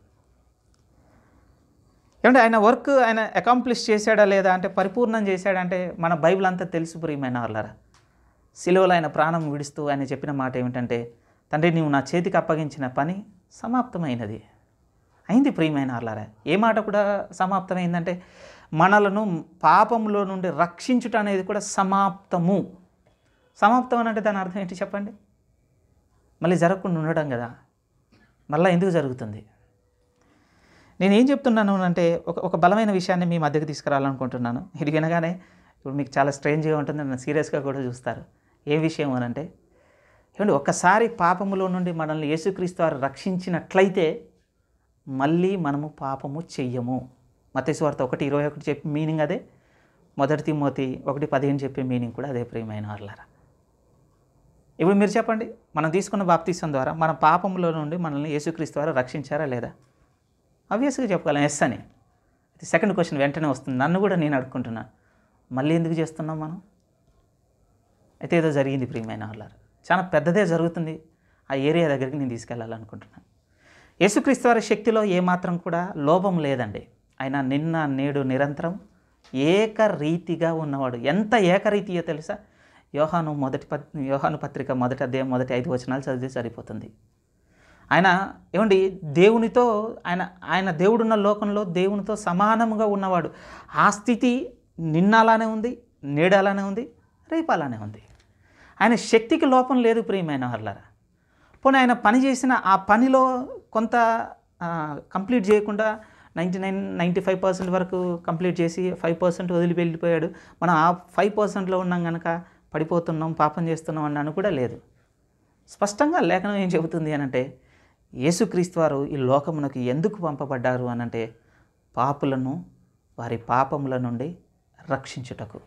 ఏమంటే ఆయన వర్క్ ఆయన అకాంప్లిష్ చేశాడా లేదా అంటే పరిపూర్ణం చేశాడంటే మన బైబిల్ అంతా తెలుసు ప్రియమైన వాళ్ళరా సిలువలో ఆయన ప్రాణం విడుస్తూ ఆయన చెప్పిన మాట ఏమిటంటే తండ్రి నీవు నా చేతికి అప్పగించిన పని సమాప్తమైనది అయింది ప్రియమైన వాళ్ళారా ఏ మాట కూడా సమాప్తమైందంటే మనలను పాపంలో నుండి రక్షించుట అనేది కూడా సమాప్తము సమాప్తం అని అంటే దాని అర్థం ఏంటి చెప్పండి మళ్ళీ జరగకుండా ఉండడం కదా మళ్ళీ ఎందుకు జరుగుతుంది నేను ఏం చెప్తున్నాను అంటే ఒక ఒక బలమైన విషయాన్ని మీ మధ్యకి తీసుకురావాలనుకుంటున్నాను ఇది వినగానే ఇప్పుడు మీకు చాలా స్ట్రేంజ్గా ఉంటుంది నన్ను సీరియస్గా కూడా చూస్తారు ఏ విషయం అని అంటే ఏమండి ఒక్కసారి పాపములో నుండి మనల్ని యేసుక్రీస్తు వారు రక్షించినట్లయితే మళ్ళీ మనము పాపము చెయ్యము మతేశ్వార్త ఒకటి ఇరవై ఒకటి చెప్పే మీనింగ్ అదే మొదటి తిమ్మోతి ఒకటి పదిహేను చెప్పే మీనింగ్ కూడా అదే ప్రియమైన వాళ్ళారా ఇప్పుడు మీరు చెప్పండి మనం తీసుకున్న బాప్తీసం ద్వారా మన పాపంలో నుండి మనల్ని యేసుక్రీస్తు వారు రక్షించారా లేదా ఆబ్వియస్గా చెప్పగలం ఎస్ అని ఇది సెకండ్ క్వశ్చన్ వెంటనే వస్తుంది నన్ను కూడా నేను అడుక్కుంటున్నాను మళ్ళీ ఎందుకు చేస్తున్నాం మనం అయితే ఏదో జరిగింది ప్రియమైన వాళ్ళారు చాలా పెద్దదే జరుగుతుంది ఆ ఏరియా దగ్గరికి నేను తీసుకెళ్ళాలనుకుంటున్నాను యేసుక్రీస్తు వారి శక్తిలో ఏమాత్రం కూడా లోపం లేదండి ఆయన నిన్న నేడు నిరంతరం ఏకరీతిగా ఉన్నవాడు ఎంత ఏకరీతియో తెలుసా యోహాను మొదటి పత్ యోహాను పత్రిక మొదటి అధ్యాయం మొదటి ఐదు వచనాలు చదివితే సరిపోతుంది ఆయన ఏమండి దేవునితో ఆయన ఆయన దేవుడున్న లోకంలో దేవునితో సమానముగా ఉన్నవాడు ఆ స్థితి నిన్న అలానే ఉంది నేడు అలానే ఉంది రేపు అలానే ఉంది ఆయన శక్తికి లోపం లేదు ప్రియమైన వాళ్ళరా పోనీ ఆయన పని చేసిన ఆ పనిలో కొంత కంప్లీట్ చేయకుండా ninety nine ninety five percent వరకు కంప్లీట్ చేసి ఫైవ్ పర్సెంట్ వదిలి వెళ్ళిపోయాడు మనం ఆ ఫైవ్ పర్సెంట్లో ఉన్నాం కనుక పడిపోతున్నాం పాపం చేస్తున్నాం అన్నాను కూడా లేదు స్పష్టంగా లేఖనం ఏం చెబుతుంది అని అంటే యేసుక్రీస్తు వారు ఈ లోకమునకు ఎందుకు పంపబడ్డారు అనంటే పాపులను వారి పాపముల నుండి రక్షించుటకు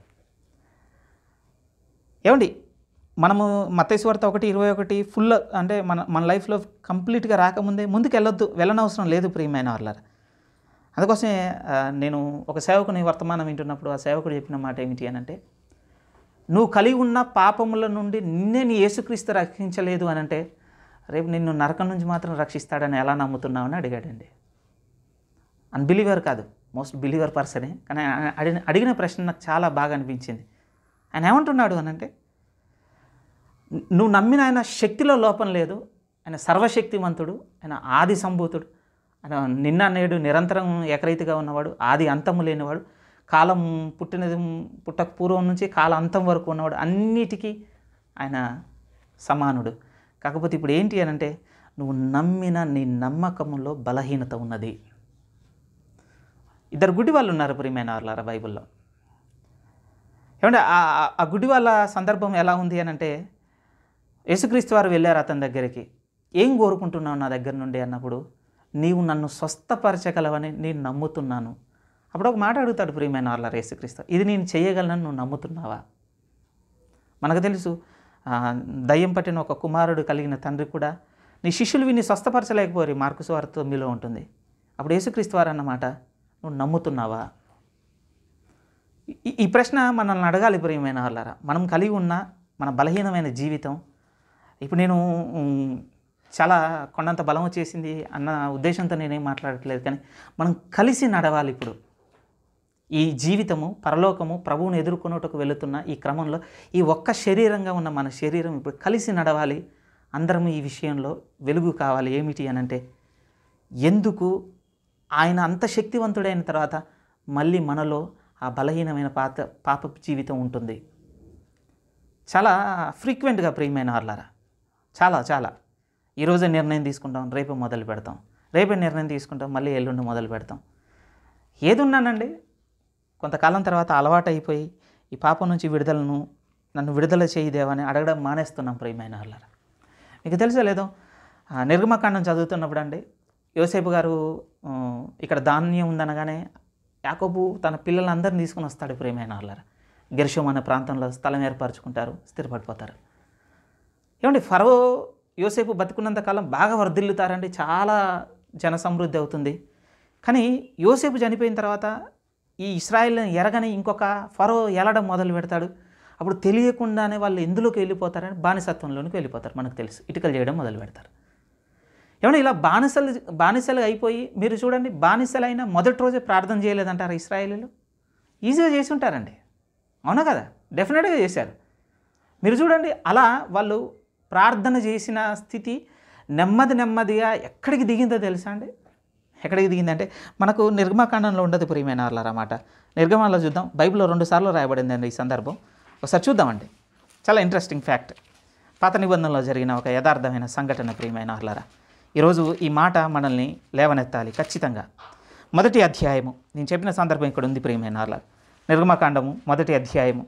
ఏమండి మనము మతేశ్వార్త ఒకటి ఇరవై ఒకటి ఫుల్ అంటే మన మన లైఫ్లో కంప్లీట్గా రాకముందే ముందుకు వెళ్ళొద్దు వెళ్ళనవసరం లేదు ప్రియమైన వాళ్ళారు అందుకోసమే ఆ, నేను ఒక సేవకుని వర్తమానం వింటున్నప్పుడు ఆ సేవకుడు చెప్పిన మాట ఏమిటి అని అంటే నువ్వు కలిగి ఉన్న పాపముల నుండి నిన్నే నీ యేసుక్రీస్తు రక్షించలేదు అని అంటే రేపు నిన్ను నరకం నుంచి మాత్రం రక్షిస్తాడని ఎలా నమ్ముతున్నావని అడిగాడండి అన్బిలీవర్ కాదు మోస్ట్ బిలీవర్ పర్సనే కానీ ఆయన అడిగిన అడిగిన ప్రశ్న నాకు చాలా బాగా అనిపించింది ఆయన ఏమంటున్నాడు అని అంటే నువ్వు నమ్మిన ఆయన శక్తిలో లోపం లేదు ఆయన సర్వశక్తివంతుడు ఆయన ఆది సంభూతుడు ఆయన నిన్న నేడు నిరంతరం ఏకరీతిగా ఉన్నవాడు ఆది అంతము లేనివాడు కాలం పుట్టినది పుట్టక పూర్వం నుంచి కాల అంతం వరకు ఉన్నవాడు అన్నిటికీ ఆయన సమానుడు కాకపోతే ఇప్పుడు ఏంటి అని అంటే నువ్వు నమ్మిన నీ నమ్మకములో బలహీనత ఉన్నది ఇద్దరు గుడ్డి వాళ్ళు ఉన్నారు ప్రియమైన వాళ్ళారా బైబిల్లో ఏమంటే ఆ- ఆ- ఆ గుడి వాళ్ళ సందర్భం ఎలా ఉంది అని అంటే యేసుక్రీస్తు వారు వెళ్ళారు అతని దగ్గరికి ఏం కోరుకుంటున్నావు నా దగ్గర నుండి అన్నప్పుడు నీవు నన్ను స్వస్థపరచగలవని నేను నమ్ముతున్నాను అప్పుడు ఒక మాట అడుగుతాడు ప్రియమైన వాళ్ళ యేసుక్రీస్తు ఇది నేను చేయగలనని నువ్వు నమ్ముతున్నావా మనకు తెలుసు ఆ, దయ్యం పట్టిన ఒక కుమారుడు కలిగిన తండ్రి కూడా నీ శిష్యులు విని స్వస్థపరచలేకపోయి మార్కు వారి తొమ్మిదిలో ఉంటుంది అప్పుడు యేసుక్రీస్తు వారు అన్నమాట నువ్వు నమ్ముతున్నావా ఈ- ఈ ప్రశ్న మనల్ని అడగాలి ప్రియమైన వాళ్ళారా మనం కలిగి ఉన్న మన బలహీనమైన జీవితం ఇప్పుడు నేను ఉమ్, చాలా కొండంత బలం వచ్చేసింది అన్న ఉద్దేశంతో నేనేం మాట్లాడట్లేదు కానీ మనం కలిసి నడవాలి ఇప్పుడు ఈ జీవితము పరలోకము ప్రభువును ఎదుర్కొనుటకు వెళుతున్న ఈ క్రమంలో ఈ ఒక్క శరీరంగా ఉన్న మన శరీరం ఇప్పుడు కలిసి నడవాలి అందరం ఈ విషయంలో వెలుగు కావాలి ఏమిటి అని అంటే ఎందుకు ఆయన అంత శక్తివంతుడైన తర్వాత మళ్ళీ మనలో ఆ బలహీనమైన పాత పాప జీవితం ఉంటుంది చాలా ఫ్రీక్వెంట్గా ప్రియమైన వాళ్ళారా చాలా చాలా ఈరోజే నిర్ణయం తీసుకుంటాం రేపు మొదలు పెడతాం రేపే నిర్ణయం తీసుకుంటాం మళ్ళీ ఎల్లుండి మొదలు పెడతాం ఏది ఉన్నానండి కొంతకాలం తర్వాత అలవాటు అయిపోయి ఈ పాపం నుంచి విడుదలను నన్ను విడుదల చేయదేవని అడగడం మానేస్తున్నాం ప్రియమైన వాళ్ళారా మీకు తెలుసో లేదో ఆ, నిర్గమకాండం చదువుతున్నప్పుడు అండి యోసేపు గారు ఆ, ఇక్కడ ధాన్యం ఉందనగానే యాకోబు తన పిల్లలందరినీ తీసుకుని వస్తాడు ప్రియమైన వాళ్ళారా గెర్షోం అనే ప్రాంతంలో స్థలం ఏర్పరచుకుంటారు స్థిరపడిపోతారు ఏమండి ఫరో యోసేపు బతుకున్నంత కాలం బాగా వర్ధిల్లుతారండి చాలా జన సమృద్ధి అవుతుంది కానీ యోసేపు చనిపోయిన తర్వాత ఈ ఇస్రాయిల్ని ఎరగని ఇంకొక ఫరో ఎలడం మొదలు పెడతాడు అప్పుడు తెలియకుండానే వాళ్ళు ఎందులోకి వెళ్ళిపోతారని బానిసత్వంలోనికి వెళ్ళిపోతారు మనకు తెలుసు ఇటుకలు చేయడం మొదలు పెడతారు ఏమన్నా ఇలా బానిసలు బానిసలు అయిపోయి మీరు చూడండి బానిసలైన మొదటి రోజే ప్రార్థన చేయలేదంటారు ఇస్రాయేలీలు ఈజీగా చేసి ఉంటారండి అవునా కదా డెఫినెట్గా చేశారు మీరు చూడండి అలా వాళ్ళు ప్రార్థన చేసిన స్థితి నెమ్మది నెమ్మదిగా ఎక్కడికి దిగిందో తెలుసా అండి ఎక్కడికి దిగిందంటే మనకు నిర్గమాకాండంలో ఉండదు ప్రియమైన వాళ్ళమాట నిర్గమాలో చూద్దాం బైబిల్లో రెండు సార్లు రాయబడిందండి ఈ సందర్భం ఒకసారి చూద్దామండి చాలా ఇంట్రెస్టింగ్ ఫ్యాక్ట్ పాత నిబంధనలో జరిగిన ఒక యథార్థమైన సంఘటన ప్రియమైన వాళ్ళరా ఈరోజు ఈ మాట మనల్ని లేవనెత్తాలి ఖచ్చితంగా మొదటి అధ్యాయము నేను చెప్పిన సందర్భం ఇక్కడ ఉంది ప్రియమైన వాళ్ళ నిర్గమకాండము మొదటి అధ్యాయము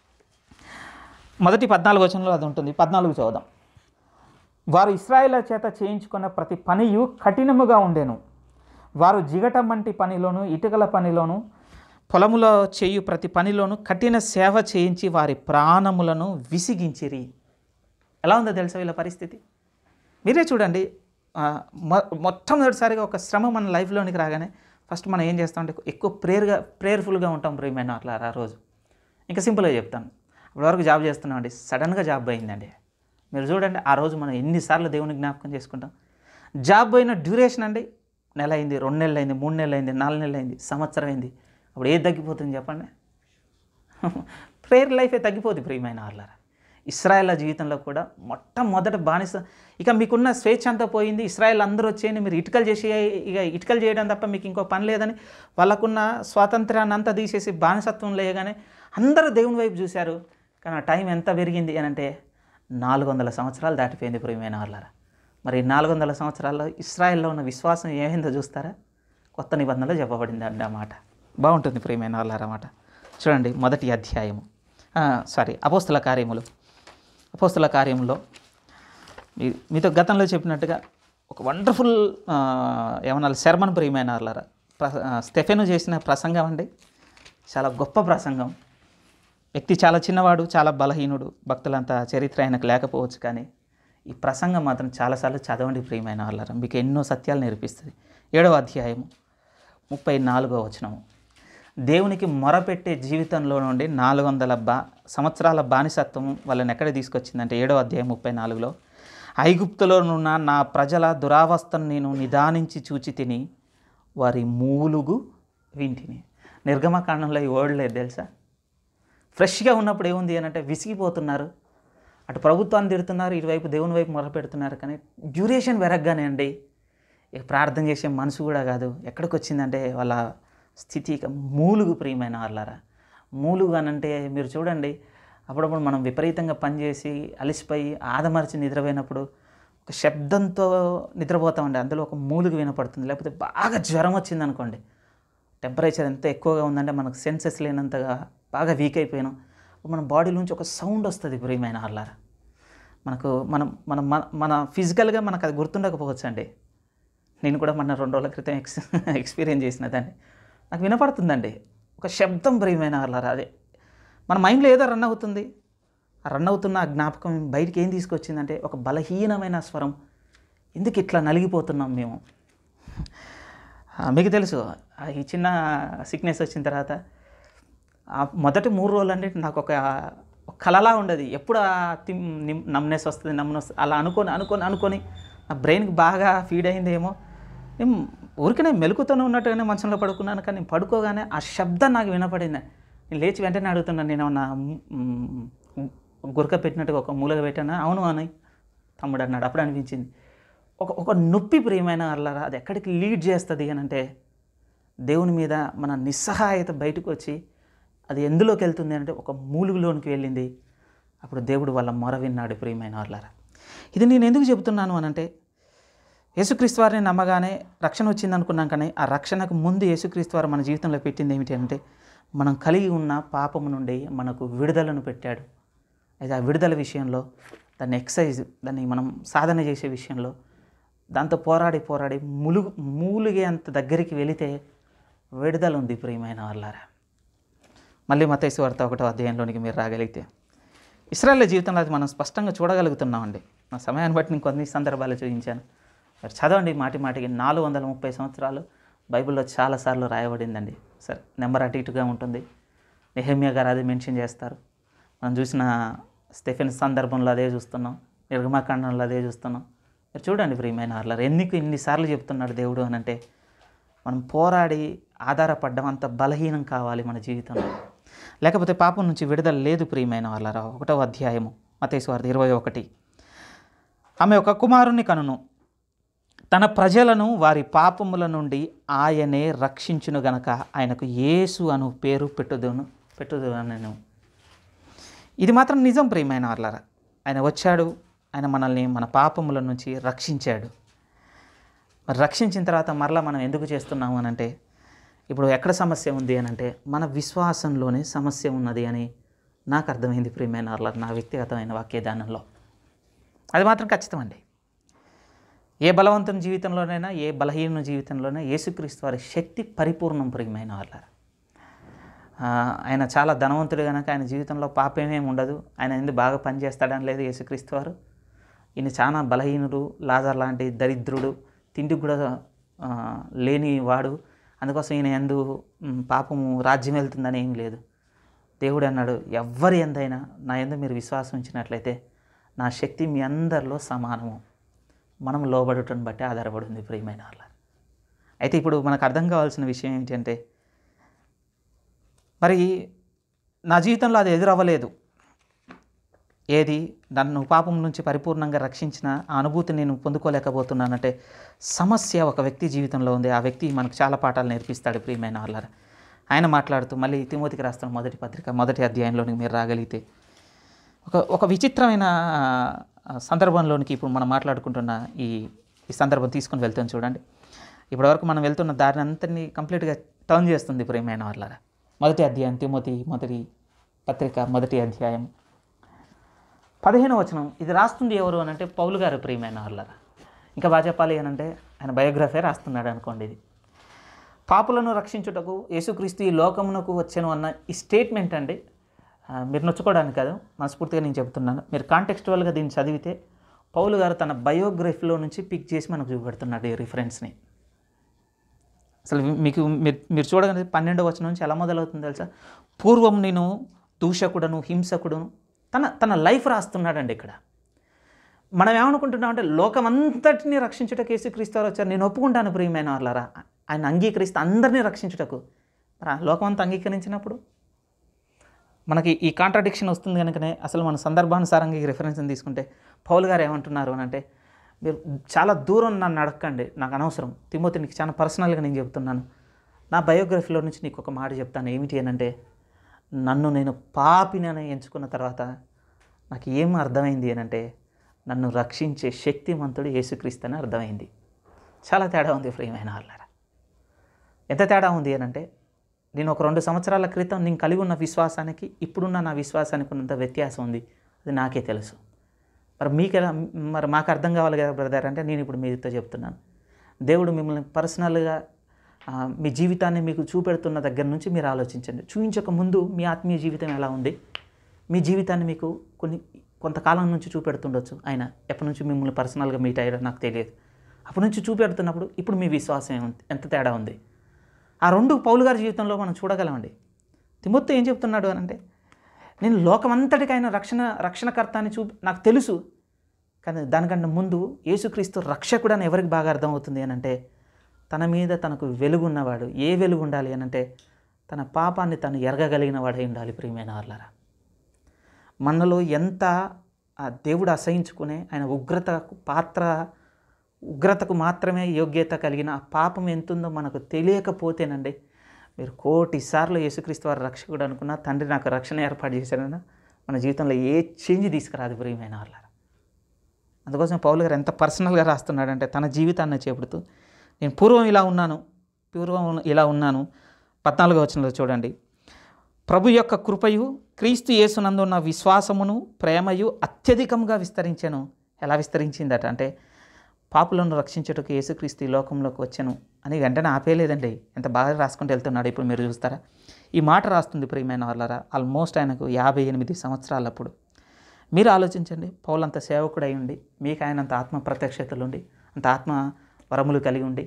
మొదటి పద్నాలుగు వచనంలో అది ఉంటుంది పద్నాలుగు చదువుదాం వారు ఇస్రాయేల్ చేత చేయించుకున్న ప్రతి పనియు కఠినముగా ఉండెను వారు జిగటం వంటి పనిలోను ఇటుకల పనిలోను పొలములో చేయు ప్రతి పనిలోను కఠిన సేవ చేయించి వారి ప్రాణములను విసిగించిరి ఎలా ఉందో తెలుసా వీళ్ళ పరిస్థితి మీరే చూడండి ఆ, మొ మొట్టమొదటిసారిగా ఒక శ్రమ మన లైఫ్లోనికి రాగానే ఫస్ట్ మనం ఏం చేస్తామంటే ఎక్కువ ప్రేయర్గా ప్రేయర్ఫుల్గా ఉంటాం ప్రేమైన అట్లా ఆ రోజు ఇంకా సింపుల్గా చెప్తాను అప్పటి వరకు జాబ్ చేస్తున్నామండి సడన్గా జాబ్ పోయిందండి మీరు చూడండి ఆ రోజు మనం ఎన్నిసార్లు దేవుని జ్ఞాపకం చేసుకుంటాం జాబ్ పోయిన డ్యూరేషన్ అండి నెల అయింది రెండు నెలలు అయింది మూడు నెలలు అయింది నాలుగు నెలలు అయింది సంవత్సరం అయింది అప్పుడు ఏది తగ్గిపోతుంది చెప్పండి ప్రేయర్ లైఫే తగ్గిపోతుంది ప్రియమైన వాళ్ళారా ఇస్రాయేల్ జీవితంలో కూడా మొట్టమొదట బానిస ఇక మీకున్న స్వేచ్ఛ అంతా పోయింది ఇస్రాయేల్ అందరూ వచ్చేయండి మీరు ఇటుకలు చేసి ఇక ఇటుకలు చేయడం తప్ప మీకు ఇంకో పని లేదని వాళ్ళకున్న స్వాతంత్రాన్ని అంతా తీసేసి బానిసత్వం లేయగానే అందరూ దేవుని వైపు చూశారు కానీ ఆ టైం ఎంత పెరిగింది అని అంటే నాలుగు వందల సంవత్సరాలు దాటిపోయింది ప్రియమైన వాళ్ళారా మరి నాలుగు వందల సంవత్సరాల్లో ఇస్రాయెల్లో ఉన్న విశ్వాసం ఏమైందో చూస్తారా కొత్త నిబంధనలో చెప్పబడింది అండి ఆ మాట బాగుంటుంది ప్రియమైన వాళ్ళారా మాట చూడండి మొదటి అధ్యాయము ఆ, సారీ అపోస్తుల కార్యములు అపోస్తుల కార్యములో మీ మీతో గతంలో చెప్పినట్టుగా ఒక వండర్ఫుల్ ఏమన్నా శర్మన్ ప్రియమైన వాళ్ళారా ప్ర స్టెఫెను చేసిన ప్రసంగం అండి చాలా గొప్ప ప్రసంగం వ్యక్తి చాలా చిన్నవాడు చాలా బలహీనుడు భక్తులంతా చరిత్ర ఆయనకు లేకపోవచ్చు కానీ ఈ ప్రసంగం మాత్రం చాలాసార్లు చదవండి ప్రియమైన వాళ్ళారా మీకు ఎన్నో సత్యాలు నేర్పిస్తుంది ఏడవ అధ్యాయము ముప్పై నాలుగో వచనము దేవునికి మొరపెట్టే జీవితంలో నుండి నాలుగు వందల బా సంవత్సరాల బానిసత్వం వాళ్ళని ఎక్కడ తీసుకొచ్చిందంటే ఏడో అధ్యాయం ముప్పై నాలుగులో ఐగుప్తులోనున్న నా ప్రజల దురావస్థను నేను నిదానించి చూచి తిని వారి మూలుగు వింటిని నిర్గమకాండంలో ఈ వర్డ్ లేదు తెలుసా ఫ్రెష్గా ఉన్నప్పుడు ఏముంది అని అంటే విసిగిపోతున్నారు అటు ప్రభుత్వాన్ని తిడుతున్నారు ఇటువైపు దేవుని వైపు మొరపెడుతున్నారు కానీ డ్యూరేషన్ పెరగగానే అండి ఇక ప్రార్థన చేసే మనసు కూడా కాదు ఎక్కడికి వచ్చిందంటే వాళ్ళ స్థితి ఇక మూలుగు ప్రియమైన వాళ్ళారా మూలుగు అని అంటే మీరు చూడండి అప్పుడప్పుడు మనం విపరీతంగా పనిచేసి అలిసిపోయి ఆదమరిచి నిద్రపోయినప్పుడు ఒక శబ్దంతో నిద్రపోతామండి అందులో ఒక మూలుగు వినపడుతుంది లేకపోతే బాగా జ్వరం వచ్చింది అనుకోండి టెంపరేచర్ ఎంత ఎక్కువగా ఉందంటే మనకు సెన్సెస్ లేనంతగా బాగా వీక్ అయిపోయినాం మన బాడీలోంచి ఒక సౌండ్ వస్తుంది ప్రియమైన వాళ్ళారా మనకు మనం మనం మన మన ఫిజికల్గా మనకు అది గుర్తుండకపోవచ్చు అండి నేను కూడా మన రెండు రోజుల క్రితం ఎక్స్ ఎక్స్పీరియన్స్ చేసిన దాన్ని నాకు వినపడుతుందండి ఒక శబ్దం ప్రియమైన వాళ్ళారా అదే మన మైండ్లో ఏదో రన్ అవుతుంది ఆ రన్ అవుతున్న ఆ జ్ఞాపకం బయటికి ఏం తీసుకొచ్చిందంటే ఒక బలహీనమైన స్వరం ఎందుకు ఇట్లా నలిగిపోతున్నాం మేము ఆ, మీకు తెలుసు ఆ ఈ చిన్న సిక్నెస్ వచ్చిన తర్వాత ఆ మొదటి మూడు రోజులు అంటే నాకు ఒక ఒక కలలా ఉండదు ఎప్పుడు ఆ తిమ్ నిమ్ నమ్నెస్ వస్తుంది నమ్నెస్ వస్తుంది అలా అనుకొని అనుకొని అనుకొని నా బ్రెయిన్కి బాగా ఫీడ్ అయిందేమో నేను ఊరికనే మెలుకుతూనే ఉన్నట్టుగానే మంచంలో పడుకున్నాను కానీ నేను పడుకోగానే ఆ శబ్దం నాకు వినపడింది నేను లేచి వెంటనే అడుగుతున్నాను నేను ఏమన్నా మ్, గురక పెట్టినట్టుగా ఒక మూలగా పెట్టానా అవును అని తమ్ముడు అన్నాడు అప్పుడు అనిపించింది ఒక ఒక నొప్పి ప్రియమైన అల్లరా అది ఎక్కడికి లీడ్ చేస్తుంది అని అంటే దేవుని మీద మన నిస్సహాయత బయటకు వచ్చి అది ఎందులోకి వెళ్తుంది అంటే ఒక మూలుగులోనికి వెళ్ళింది అప్పుడు దేవుడు వాళ్ళ మొర విన్నాడు ప్రియమైన వాళ్ళారా ఇది నేను ఎందుకు చెబుతున్నాను అనంటే యేసుక్రీస్తు వారిని నమ్మగానే రక్షణ వచ్చింది అనుకున్నాం కానీ ఆ రక్షణకు ముందు యేసుక్రీస్తు వారు మన జీవితంలో పెట్టింది ఏమిటి అంటే మనం కలిగి ఉన్న పాపము నుండి మనకు విడుదలను పెట్టాడు అయితే ఆ విడుదల విషయంలో దాన్ని ఎక్సైజ్ దాన్ని మనం సాధన చేసే విషయంలో దాంతో పోరాడి పోరాడి ములుగు మూలిగే అంత దగ్గరికి వెళితే విడుదల ఉంది ప్రియమైన వాళ్ళారా మళ్ళీ మతైసు వార్త ఒకటో అధ్యాయంలోనికి మీరు రాగలిగితే ఇస్రాయల్ జీవితంలో అది మనం స్పష్టంగా చూడగలుగుతున్నామండి నా సమయాన్ని బట్టి నేను కొన్ని సందర్భాలు చూపించాను మరి చదవండి మాటి మాటికి నాలుగు వందల ముప్పై సంవత్సరాలు బైబిల్లో చాలాసార్లు రాయబడిందండి సరే నెంబర్ అటు ఇటుగా ఉంటుంది నెహమ్య గారు అది మెన్షన్ చేస్తారు మనం చూసిన స్టెఫెన్ సందర్భంలో అదే చూస్తున్నాం నిర్గమాకాండంలో అదే చూస్తున్నాం మీరు చూడండి ప్రియమైన అర్లర్ ఎందుకు ఇన్నిసార్లు చెప్తున్నాడు దేవుడు అని అంటే మనం పోరాడి ఆధారపడ్డం అంత బలహీనం కావాలి మన జీవితంలో లేకపోతే పాపం నుంచి విడుదల లేదు ప్రియమైన వాళ్ళరా ఒకటో అధ్యాయము మతేశ్వార్త ఇరవై ఒకటి ఆమె ఒక కుమారుణ్ణి కనును తన ప్రజలను వారి పాపముల నుండి ఆయనే రక్షించును గనక ఆయనకు యేసు అను పేరు పెట్టుదును పెట్టుదు నేను ఇది మాత్రం నిజం ప్రియమైన వాళ్ళరా ఆయన వచ్చాడు ఆయన మనల్ని మన పాపముల నుంచి రక్షించాడు మరి రక్షించిన తర్వాత మరలా మనం ఎందుకు చేస్తున్నాము అని అంటే ఇప్పుడు ఎక్కడ సమస్య ఉంది అని అంటే మన విశ్వాసంలోనే సమస్య ఉన్నది అని నాకు అర్థమైంది ప్రియమైన వాళ్ళ నా వ్యక్తిగతమైన వాక్యదానంలో అది మాత్రం ఖచ్చితం అండి ఏ బలవంతుని జీవితంలోనైనా ఏ బలహీన జీవితంలోనైనా యేసుక్రీస్తు వారి శక్తి పరిపూర్ణం ప్రియమైన వాళ్ళ ఆయన చాలా ధనవంతుడు కనుక ఆయన జీవితంలో పాపమేం ఉండదు ఆయన ఎందుకు బాగా పనిచేస్తాడని లేదు యేసుక్రీస్తు వారు ఈయన చాలా బలహీనుడు లాజర్ లాంటి దరిద్రుడు తిండికి కూడా ఆ, లేని వాడు అందుకోసం ఈయన ఎందు మ్, పాపము రాజ్యం వెళ్తుందని ఏం లేదు దేవుడు అన్నాడు ఎవ్వరి ఎందైనా నా ఎందు మీరు విశ్వాసం ఉంచినట్లయితే నా శక్తి మీ అందరిలో సమానము మనం లోబడుటను బట్టి ఆధారపడి ఉంది ప్రియమైన వాళ్ళ అయితే ఇప్పుడు మనకు అర్థం కావాల్సిన విషయం ఏంటంటే మరి నా జీవితంలో అది ఎదురవ్వలేదు ఏది నన్ను పాపం నుంచి పరిపూర్ణంగా రక్షించిన ఆ అనుభూతి నేను పొందుకోలేకపోతున్నానంటే సమస్య ఒక వ్యక్తి జీవితంలో ఉంది ఆ వ్యక్తి మనకు చాలా పాఠాలు నేర్పిస్తాడు ప్రియమైన వాళ్ళ ఆయన మాట్లాడుతూ మళ్ళీ తిమోతికి రాస్తున్న మొదటి పత్రిక మొదటి అధ్యాయంలోనికి మీరు రాగలిగితే ఒక ఒక విచిత్రమైన ఆ, సందర్భంలోనికి ఇప్పుడు మనం మాట్లాడుకుంటున్న ఈ ఈ సందర్భం తీసుకొని వెళ్తాం చూడండి ఇప్పటివరకు మనం వెళ్తున్న దారిని అంతని కంప్లీట్గా టర్న్ చేస్తుంది ప్రియమైన వాళ్ళ మొదటి అధ్యాయం తిమోతి మొదటి పత్రిక మొదటి అధ్యాయం పదిహేను వచనం ఇది రాస్తుంది ఎవరు అని అంటే పౌలు గారు ప్రియమైన వాళ్ళరా ఇంకా బాగా చెప్పాలి అని అంటే ఆయన బయోగ్రఫీ రాస్తున్నాడు అనుకోండి ఇది పాపులను రక్షించుటకు యేసుక్రీస్తు ఈ లోకమునకు వచ్చాను అన్న ఈ స్టేట్మెంట్ అండి ఆ, మీరు నొచ్చుకోవడానికి కాదు మనస్ఫూర్తిగా నేను చెప్తున్నాను మీరు కాంటెక్స్టువల్గా దీన్ని చదివితే పౌలు గారు తన బయోగ్రఫీలో నుంచి పిక్ చేసి మనకు చూపెడుతున్నాడు ఈ రిఫరెన్స్ని అసలు మీకు మీరు మీరు చూడగానే పన్నెండవ వచనం నుంచి ఎలా మొదలవుతుంది తెలుసా పూర్వం నేను దూషకుడను హింసకుడును తన తన లైఫ్ రాస్తున్నాడండి ఇక్కడ మనం ఏమనుకుంటున్నాం అంటే లోకమంతటిని రక్షించుటకు యేసుక్రీస్తు వారు వచ్చారు నేను ఒప్పుకుంటాను ప్రియమైన వాళ్ళరా ఆయన అంగీకరిస్తే అందరినీ రక్షించుటకు మరి ఆ లోకమంతా అంగీకరించినప్పుడు మనకి ఈ కాంట్రడిక్షన్ వస్తుంది కనుకనే అసలు మన సందర్భానుసారంగా ఈ రిఫరెన్స్ని తీసుకుంటే పౌల్ గారు ఏమంటున్నారు అని అంటే మీరు చాలా దూరం నన్ను అడగండి నాకు అనవసరం తిమోతి నీకు చాలా పర్సనల్గా నేను చెప్తున్నాను నా బయోగ్రఫీలో నుంచి నీకు ఒక మాట చెప్తాను ఏమిటి అని అంటే నన్ను నేను పాపినని ఎంచుకున్న తర్వాత నాకు ఏం అర్థమైంది అని అంటే నన్ను రక్షించే శక్తిమంతుడు యేసుక్రీస్తు అని అర్థమైంది చాలా తేడా ఉంది ప్రియమైన వాళ్ళారా ఎంత తేడా ఉంది అని అంటే నేను ఒక రెండు సంవత్సరాల క్రితం నేను కలిగి ఉన్న విశ్వాసానికి ఇప్పుడున్న నా విశ్వాసానికి ఉన్నంత వ్యత్యాసం ఉంది అది నాకే తెలుసు మరి మీకు ఎలా మరి మాకు అర్థం కావాలి కదా బ్రదర్ అంటే నేను ఇప్పుడు మీతో చెప్తున్నాను దేవుడు మిమ్మల్ని పర్సనల్గా ఆ, మీ జీవితాన్ని మీకు చూపెడుతున్న దగ్గర నుంచి మీరు ఆలోచించండి చూపించక ముందు మీ ఆత్మీయ జీవితం ఎలా ఉంది మీ జీవితాన్ని మీకు కొన్ని కొంతకాలం నుంచి చూపెడుతుండొచ్చు ఆయన ఎప్పటి నుంచి మిమ్మల్ని పర్సనల్గా మీట్ అయ్యారో నాకు తెలియదు అప్పటి నుంచి చూపెడుతున్నప్పుడు ఇప్పుడు మీ విశ్వాసం ఏముంది ఎంత తేడా ఉంది ఆ రెండు పౌలు గారి జీవితంలో మనం చూడగలమండి తిమొత్తు ఏం చెప్తున్నాడు అని అంటే నేను లోకమంతటికి ఆయన రక్షణ రక్షణకర్త అని చూ నాకు తెలుసు కానీ దానికంటే ముందు యేసుక్రీస్తు రక్షకుడు అని ఎవరికి బాగా అర్థమవుతుంది అని అంటే తన మీద తనకు వెలుగు ఉన్నవాడు ఏ వెలుగు ఉండాలి అని అంటే తన పాపాన్ని తను ఎరగగలిగిన వాడై ఉండాలి ప్రియమైన వాళ్ళరా మనలో ఎంత ఆ దేవుడు అసహించుకునే ఆయన ఉగ్రతకు పాత్ర ఉగ్రతకు మాత్రమే యోగ్యత కలిగిన ఆ పాపం ఎంతుందో మనకు తెలియకపోతేనండి మీరు కోటి సార్లు యేసుక్రీస్తు వారు రక్షకుడు అనుకున్నా తండ్రి నాకు రక్షణ ఏర్పాటు చేశాడన్నా మన జీవితంలో ఏ చేంజ్ తీసుకురాదు ప్రియమైన వాళ్ళరా అందుకోసం పౌలు గారు ఎంత పర్సనల్గా రాస్తున్నాడంటే తన జీవితాన్ని చేపడుతూ నేను పూర్వం ఇలా ఉన్నాను పూర్వం ఇలా ఉన్నాను పద్నాలుగో వచనంలో చూడండి ప్రభు యొక్క కృపయు క్రీస్తు యేసునందు ఉన్న విశ్వాసమును ప్రేమయు అత్యధికంగా విస్తరించాను ఎలా విస్తరించిందట అంటే పాపులను రక్షించుటకు యేసుక్రీస్తు ఈ లోకంలోకి వచ్చాను అని వెంటనే ఆపేయలేదండి ఎంత బాగా రాసుకుంటూ వెళ్తున్నాడు ఇప్పుడు మీరు చూస్తారా ఈ మాట రాస్తుంది ప్రియమైన వాళ్ళరా ఆల్మోస్ట్ ఆయనకు యాభై ఎనిమిది సంవత్సరాలప్పుడు మీరు ఆలోచించండి పౌలంత సేవకుడై ఉండి మీకు ఆయన అంత ఆత్మ ప్రత్యక్షతలు ఉండి అంత ఆత్మ వరములు కలిగి ఉండి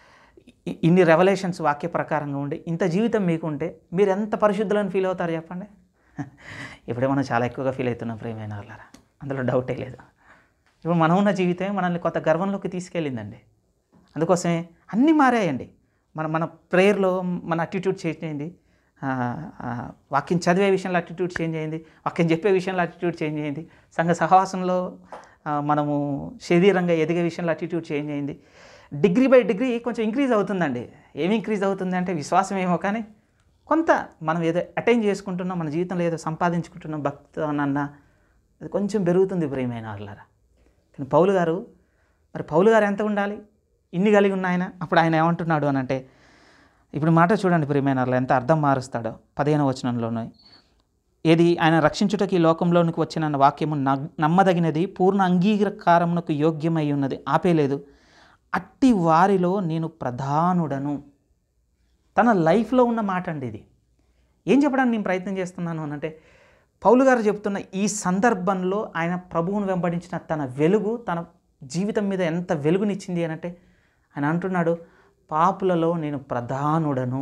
ఇ- ఇన్ని రెవల్యూషన్స్ వాక్య ప్రకారంగా ఉండి ఇంత జీవితం మీకు ఉంటే మీరు ఎంత పరిశుద్ధులని ఫీల్ అవుతారు చెప్పండి ఇప్పుడే మనం చాలా ఎక్కువగా ఫీల్ అవుతున్నాం ప్రేమైన వాళ్ళారా అందులో డౌటే లేదు ఇప్పుడు మనం ఉన్న జీవితమే మనల్ని కొత్త గర్వంలోకి తీసుకెళ్ళిందండి అందుకోసమే అన్నీ మారాయండి మన మన ప్రేయర్లో మన అటిట్యూడ్ చేంజ్ అయింది ఆ, ఆ, వాక్యం చదివే విషయంలో అటిట్యూడ్ చేంజ్ అయింది వాక్యం చెప్పే విషయంలో అటిట్యూడ్ చేంజ్ అయింది సంఘ సహవాసంలో ఆ, మనము శరీరంగా ఎదిగే విషయంలో అటిట్యూడ్ చేంజ్ అయింది డిగ్రీ బై డిగ్రీ కొంచెం ఇంక్రీజ్ అవుతుందండి ఏమి ఇంక్రీజ్ అవుతుంది అంటే విశ్వాసం ఏమో కానీ కొంత మనం ఏదో అటైన్ చేసుకుంటున్నాం మన జీవితంలో ఏదో సంపాదించుకుంటున్నాం భక్తనన్న అది కొంచెం పెరుగుతుంది ప్రియమైన వాళ్ళారా కానీ పౌలు గారు మరి పౌలు గారు ఎంత ఉండాలి ఇన్ని కలిగి ఉన్న ఆయన అప్పుడు ఆయన ఏమంటున్నాడు అని అంటే ఇప్పుడు మాట చూడండి ప్రియమైన వాళ్ళ ఎంత అర్థం మారుస్తాడో పదిహేను వచనంలోనే ఏది ఆయన రక్షించుటకి ఈ లోకంలోనికి వచ్చిన వాక్యము నగ్- నమ్మదగినది పూర్ణ అంగీకారమునకు యోగ్యమై ఉన్నది ఆపేలేదు అట్టి వారిలో నేను ప్రధానుడను తన లైఫ్లో ఉన్న మాట అండి ఇది ఏం చెప్పడానికి నేను ప్రయత్నం చేస్తున్నాను అని అంటే పౌలు గారు చెప్తున్న ఈ సందర్భంలో ఆయన ప్రభువును వెంబడించిన తన వెలుగు తన జీవితం మీద ఎంత వెలుగునిచ్చింది అని అంటే ఆయన అంటున్నాడు పాపులలో నేను ప్రధానుడను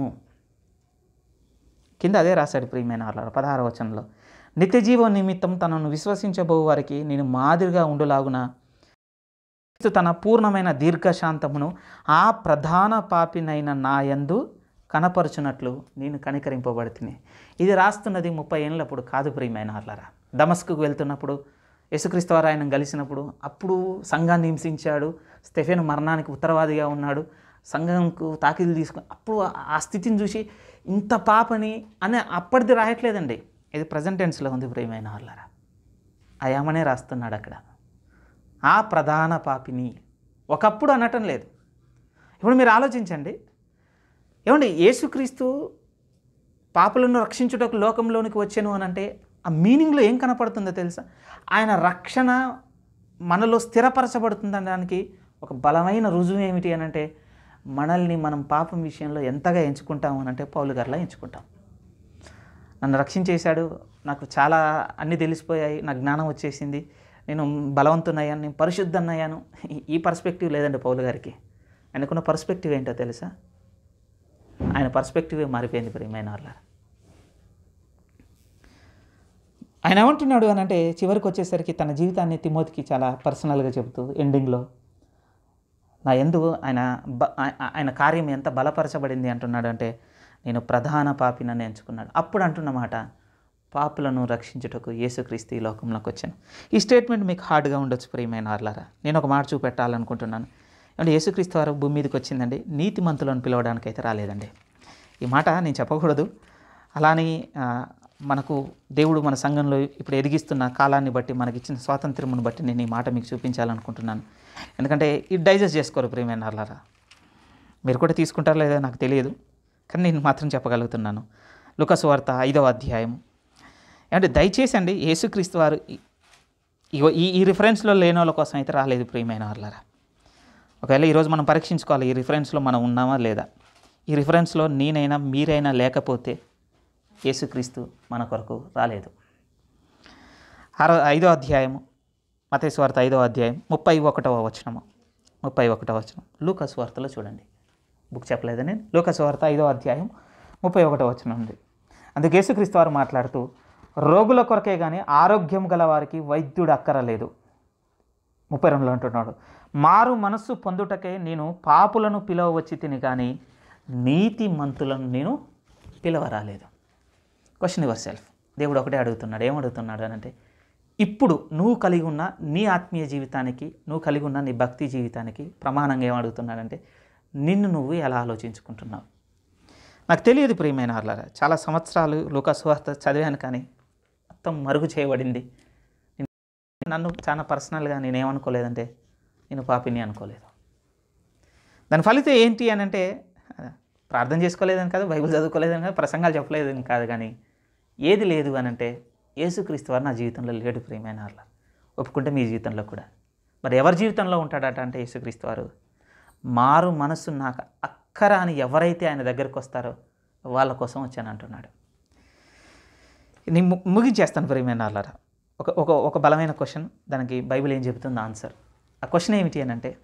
కింద అదే రాశాడు ప్రియమైన వాళ్ళ పదహార వచనంలో నిత్య జీవ నిమిత్తం తనను విశ్వసించబో వారికి నేను మాదిరిగా ఉండులాగున క్రీస్తు తన పూర్ణమైన దీర్ఘశాంతమును ఆ ప్రధాన పాపినైన నాయందు కనపరుచున్నట్లు నేను కనికరింపబడుతుంది ఇది రాస్తున్నది ముప్పై ఏళ్ళప్పుడు కాదు ప్రియమైన అట్లరా దమస్కుకు వెళ్తున్నప్పుడు యేసుక్రీస్తు వారు ఆయన కలిసినప్పుడు అప్పుడు సంఘాన్ని హింసించాడు స్టెఫెన్ మరణానికి ఉత్తరవాదిగా ఉన్నాడు సంఘంకు తాకిలు తీసుకుని అప్పుడు ఆ స్థితిని చూసి ఇంత పాపని అని అప్పటిది రాయట్లేదండి ఇది ప్రజెంట్ టెన్స్లో ఉంది ప్రియమైన వాళ్ళరా అయామనే రాస్తున్నాడు అక్కడ ఆ ప్రధాన పాపిని ఒకప్పుడు అనటం లేదు ఇప్పుడు మీరు ఆలోచించండి ఏమండి యేసుక్రీస్తు పాపులను రక్షించుటకు లోకంలోనికి వచ్చాను అని అంటే ఆ మీనింగ్లో ఏం కనపడుతుందో తెలుసా ఆయన రక్షణ మనలో స్థిరపరచబడుతుందనడానికి ఒక బలమైన రుజువు ఏమిటి అని అంటే మనల్ని మనం పాపం విషయంలో ఎంతగా ఎంచుకుంటాము అని అంటే పౌలు గారిలా ఎంచుకుంటాం నన్ను రక్షించేశాడు నాకు చాలా అన్నీ తెలిసిపోయాయి నాకు జ్ఞానం వచ్చేసింది నేను బలవంతున్నయ్యాను నేను పరిశుద్ధన్నయ్యాను ఈ- ఈ పర్స్పెక్టివ్ లేదండి పౌలు గారికి ఆయనకున్న పర్స్పెక్టివ్ ఏంటో తెలుసా ఆయన పర్స్పెక్టివ్ మారిపోయింది ప్రియమైన వాళ్ళ ఆయన ఏమంటున్నాడు అని అంటే చివరికి వచ్చేసరికి తన జీవితాన్ని తిమోతికి చాలా పర్సనల్గా చెబుతూ ఎండింగ్లో నా ఎందు ఆయన బ- ఆ- ఆ- ఆయన కార్యం ఎంత బలపరచబడింది అంటున్నాడు అంటే నేను ప్రధాన పాపినని ఎంచుకున్నాడు అప్పుడు అంటున్నమాట పాపులను రక్షించుటకు యేసుక్రీస్తు ఈ లోకంలోకి వచ్చాను ఈ స్టేట్మెంట్ మీకు హార్డ్గా ఉండొచ్చు ప్రియమైన వాళ్ళారా నేను ఒక మాట చూపెట్టాలనుకుంటున్నాను అంటే యేసుక్రీస్తు వారు భూమి మీదకి వచ్చిందండి నీతిమంతులను పిలవడానికి అయితే రాలేదండి ఈ మాట నేను చెప్పకూడదు అలానే ఆ, మనకు దేవుడు మన సంఘంలో ఇప్పుడు ఎదిగిస్తున్న కాలాన్ని బట్టి మనకిచ్చిన స్వాతంత్ర్యమును బట్టి నేను ఈ మాట మీకు చూపించాలనుకుంటున్నాను ఎందుకంటే ఇది డైజెస్ట్ చేసుకోరు ప్రియమైన వాళ్ళారా మీరు కూడా తీసుకుంటారో లేదో నాకు తెలియదు కానీ నేను మాత్రం చెప్పగలుగుతున్నాను లుకసు వార్త ఐదవ అధ్యాయం అంటే దయచేసి అండి యేసుక్రీస్తు వారు ఈ- ఇగో ఈ ఈ రిఫరెన్స్లో లేని వాళ్ళ కోసం అయితే రాలేదు ప్రియమైన వాళ్ళారా ఒకవేళ ఈరోజు మనం పరీక్షించుకోవాలి ఈ రిఫరెన్స్లో మనం ఉన్నామా లేదా ఈ రిఫరెన్స్లో నేనైనా మీరైనా లేకపోతే యేసుక్రీస్తు మన కొరకు రాలేదు ఆరో ఐదో అధ్యాయము మతేశ్వార్త ఐదో అధ్యాయం ముప్పై ఒకటవ వచనము ముప్పై ఒకటవ వచనం లూకస్ వార్తలో చూడండి బుక్ చెప్పలేదు నేను లూకస్ వార్త ఐదో అధ్యాయం ముప్పై ఒకటవ వచనం ఉంది అందుకు యేసుక్రీస్తు వారు మాట్లాడుతూ రోగుల కొరకే కానీ ఆరోగ్యం గల వారికి వైద్యుడు అక్కరలేదు ముప్పై రెండులో అంటున్నాడు మారు మనస్సు పొందుటకే నేను పాపులను పిలవచ్చి తిని కానీ నీతి మంతులను నేను పిలవరాలేదు క్వశ్చన్ యువర్ సెల్ఫ్ దేవుడు ఒకటే అడుగుతున్నాడు ఏమడుగుతున్నాడు అని అంటే ఇప్పుడు నువ్వు కలిగి ఉన్న నీ ఆత్మీయ జీవితానికి నువ్వు కలిగి ఉన్న నీ భక్తి జీవితానికి ప్రమాణంగా ఏమడుగుతున్నాడంటే నిన్ను నువ్వు ఎలా ఆలోచించుకుంటున్నావు నాకు తెలియదు ప్రియమైన వాళ్ళారా చాలా సంవత్సరాలు లోకస్వార్త చదివాను కానీ మొత్తం మరుగు చేయబడింది నన్ను చాలా పర్సనల్గా నేనేమనుకోలేదంటే నేను పాపిని అనుకోలేదు దాని ఫలితం ఏంటి అని అంటే ప్రార్థన చేసుకోలేదని కాదు బైబిల్ చదువుకోలేదని కాదు ప్రసంగాలు చెప్పలేదని కాదు కానీ ఏది లేదు అని అంటే యేసుక్రీస్తు వారు నా జీవితంలో లేడు ప్రియమైన వాళ్ళ ఒప్పుకుంటే మీ జీవితంలో కూడా మరి ఎవరి జీవితంలో ఉంటాడట అంటే యేసుక్రీస్తు వారు మారు మనస్సు నాకు అక్కర అని ఎవరైతే ఆయన దగ్గరకు వస్తారో వాళ్ళ కోసం వచ్చాను అంటున్నాడు నేను ము- ముగించేస్తాను ప్రియమైన వాళ్ళారా ఒక ఒక ఒక బలమైన క్వశ్చన్ దానికి బైబిల్ ఏం చెబుతుంది ఆన్సర్ ఆ క్వశ్చన్ ఏమిటి అని అంటే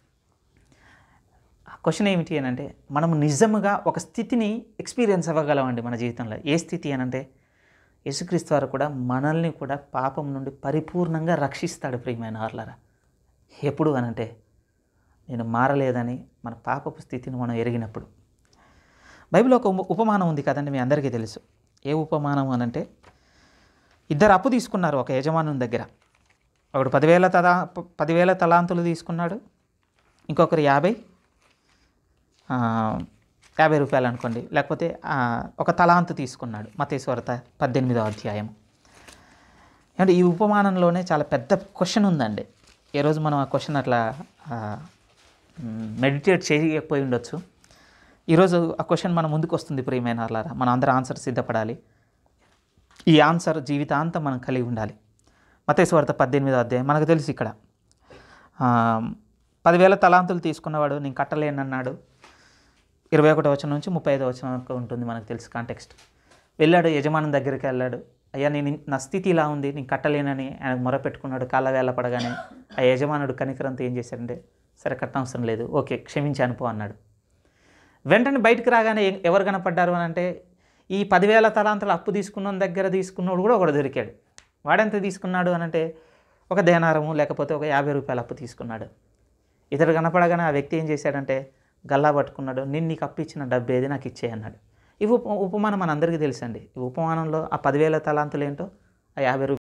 ఆ క్వశ్చన్ ఏమిటి అని అంటే మనం నిజముగా ఒక స్థితిని ఎక్స్పీరియన్స్ అవ్వగలమండి మన జీవితంలో ఏ స్థితి అని అంటే యేసుక్రీస్తు వారు కూడా మనల్ని కూడా పాపం నుండి పరిపూర్ణంగా రక్షిస్తాడు ప్రియమైన వాళ్ళారా ఎప్పుడు అనంటే నేను మారలేదని మన పాపపు స్థితిని మనం ఎరిగినప్పుడు బైబిల్లో ఒక ఉప- ఉపమానం ఉంది కదండి మీ అందరికీ తెలుసు ఏ ఉపమానం అనంటే ఇద్దరు అప్పు తీసుకున్నారు ఒక యజమానుని దగ్గర ఒకడు పదివేల తలా ప- పదివేల తలాంతులు తీసుకున్నాడు ఇంకొకరు యాభై ఆ, యాభై రూపాయలు అనుకోండి లేకపోతే ఆ, ఒక తలాంతు తీసుకున్నాడు మతేశ్వరత పద్దెనిమిదో అధ్యాయం అంటే ఈ ఉపమానంలోనే చాలా పెద్ద క్వశ్చన్ ఉందండి ఏ రోజు మనం ఆ క్వశ్చన్ అట్లా మెడిటేట్ చేయకపోయి ఉండొచ్చు ఈరోజు ఆ క్వశ్చన్ మన ముందుకు వస్తుంది ప్రియమైన వాళ్ళారా మనం అందరం ఆన్సర్ సిద్ధపడాలి ఈ ఆన్సర్ జీవితాంతం మనం కలిగి ఉండాలి మతేశ్వార్త పద్దెనిమిదో అధ్యాయం మనకు తెలుసు ఇక్కడ ఆ, పదివేల తలాంతులు తీసుకున్నవాడు నేను కట్టలేనన్నాడు ఇరవై ఒకటో వచనం నుంచి ముప్పై ఐదో వచనం వరకు ఉంటుంది మనకు తెలుసు కాంటెక్స్ట్ వెళ్ళాడు యజమాని దగ్గరికి వెళ్ళాడు అయ్యా నేను ఇన్- నా స్థితి ఇలా ఉంది నేను కట్టలేనని ఆయన మొరపెట్టుకున్నాడు కాళ్ళ వేళ పడగానే ఆ యజమానుడు కనికరంతో ఏం చేశాడంటే సరే కట్టనవసరం లేదు ఓకే క్షమించాను పో అన్నాడు వెంటనే బయటకు రాగానే ఎ- ఎవరు కనపడ్డారు అని అంటే ఈ పదివేల తలాంతలు అప్పు తీసుకున్న దగ్గర తీసుకున్నోడు కూడా ఒకడు దొరికాడు వాడెంత తీసుకున్నాడు అని అంటే ఒక దేనారము లేకపోతే ఒక యాభై రూపాయల అప్పు తీసుకున్నాడు ఇతడు కనపడగానే ఆ వ్యక్తి ఏం చేశాడంటే గల్లా పట్టుకున్నాడు నేను నీకు అప్పు ఇచ్చిన డబ్బు ఏది నాకు ఇచ్చే అన్నాడు ఈ ఉప ఉపమానం మన అందరికీ తెలుసండి ఈ ఉపమానంలో ఆ పదివేల తలాంతులు ఏంటో ఆ యాభై రూపాయలు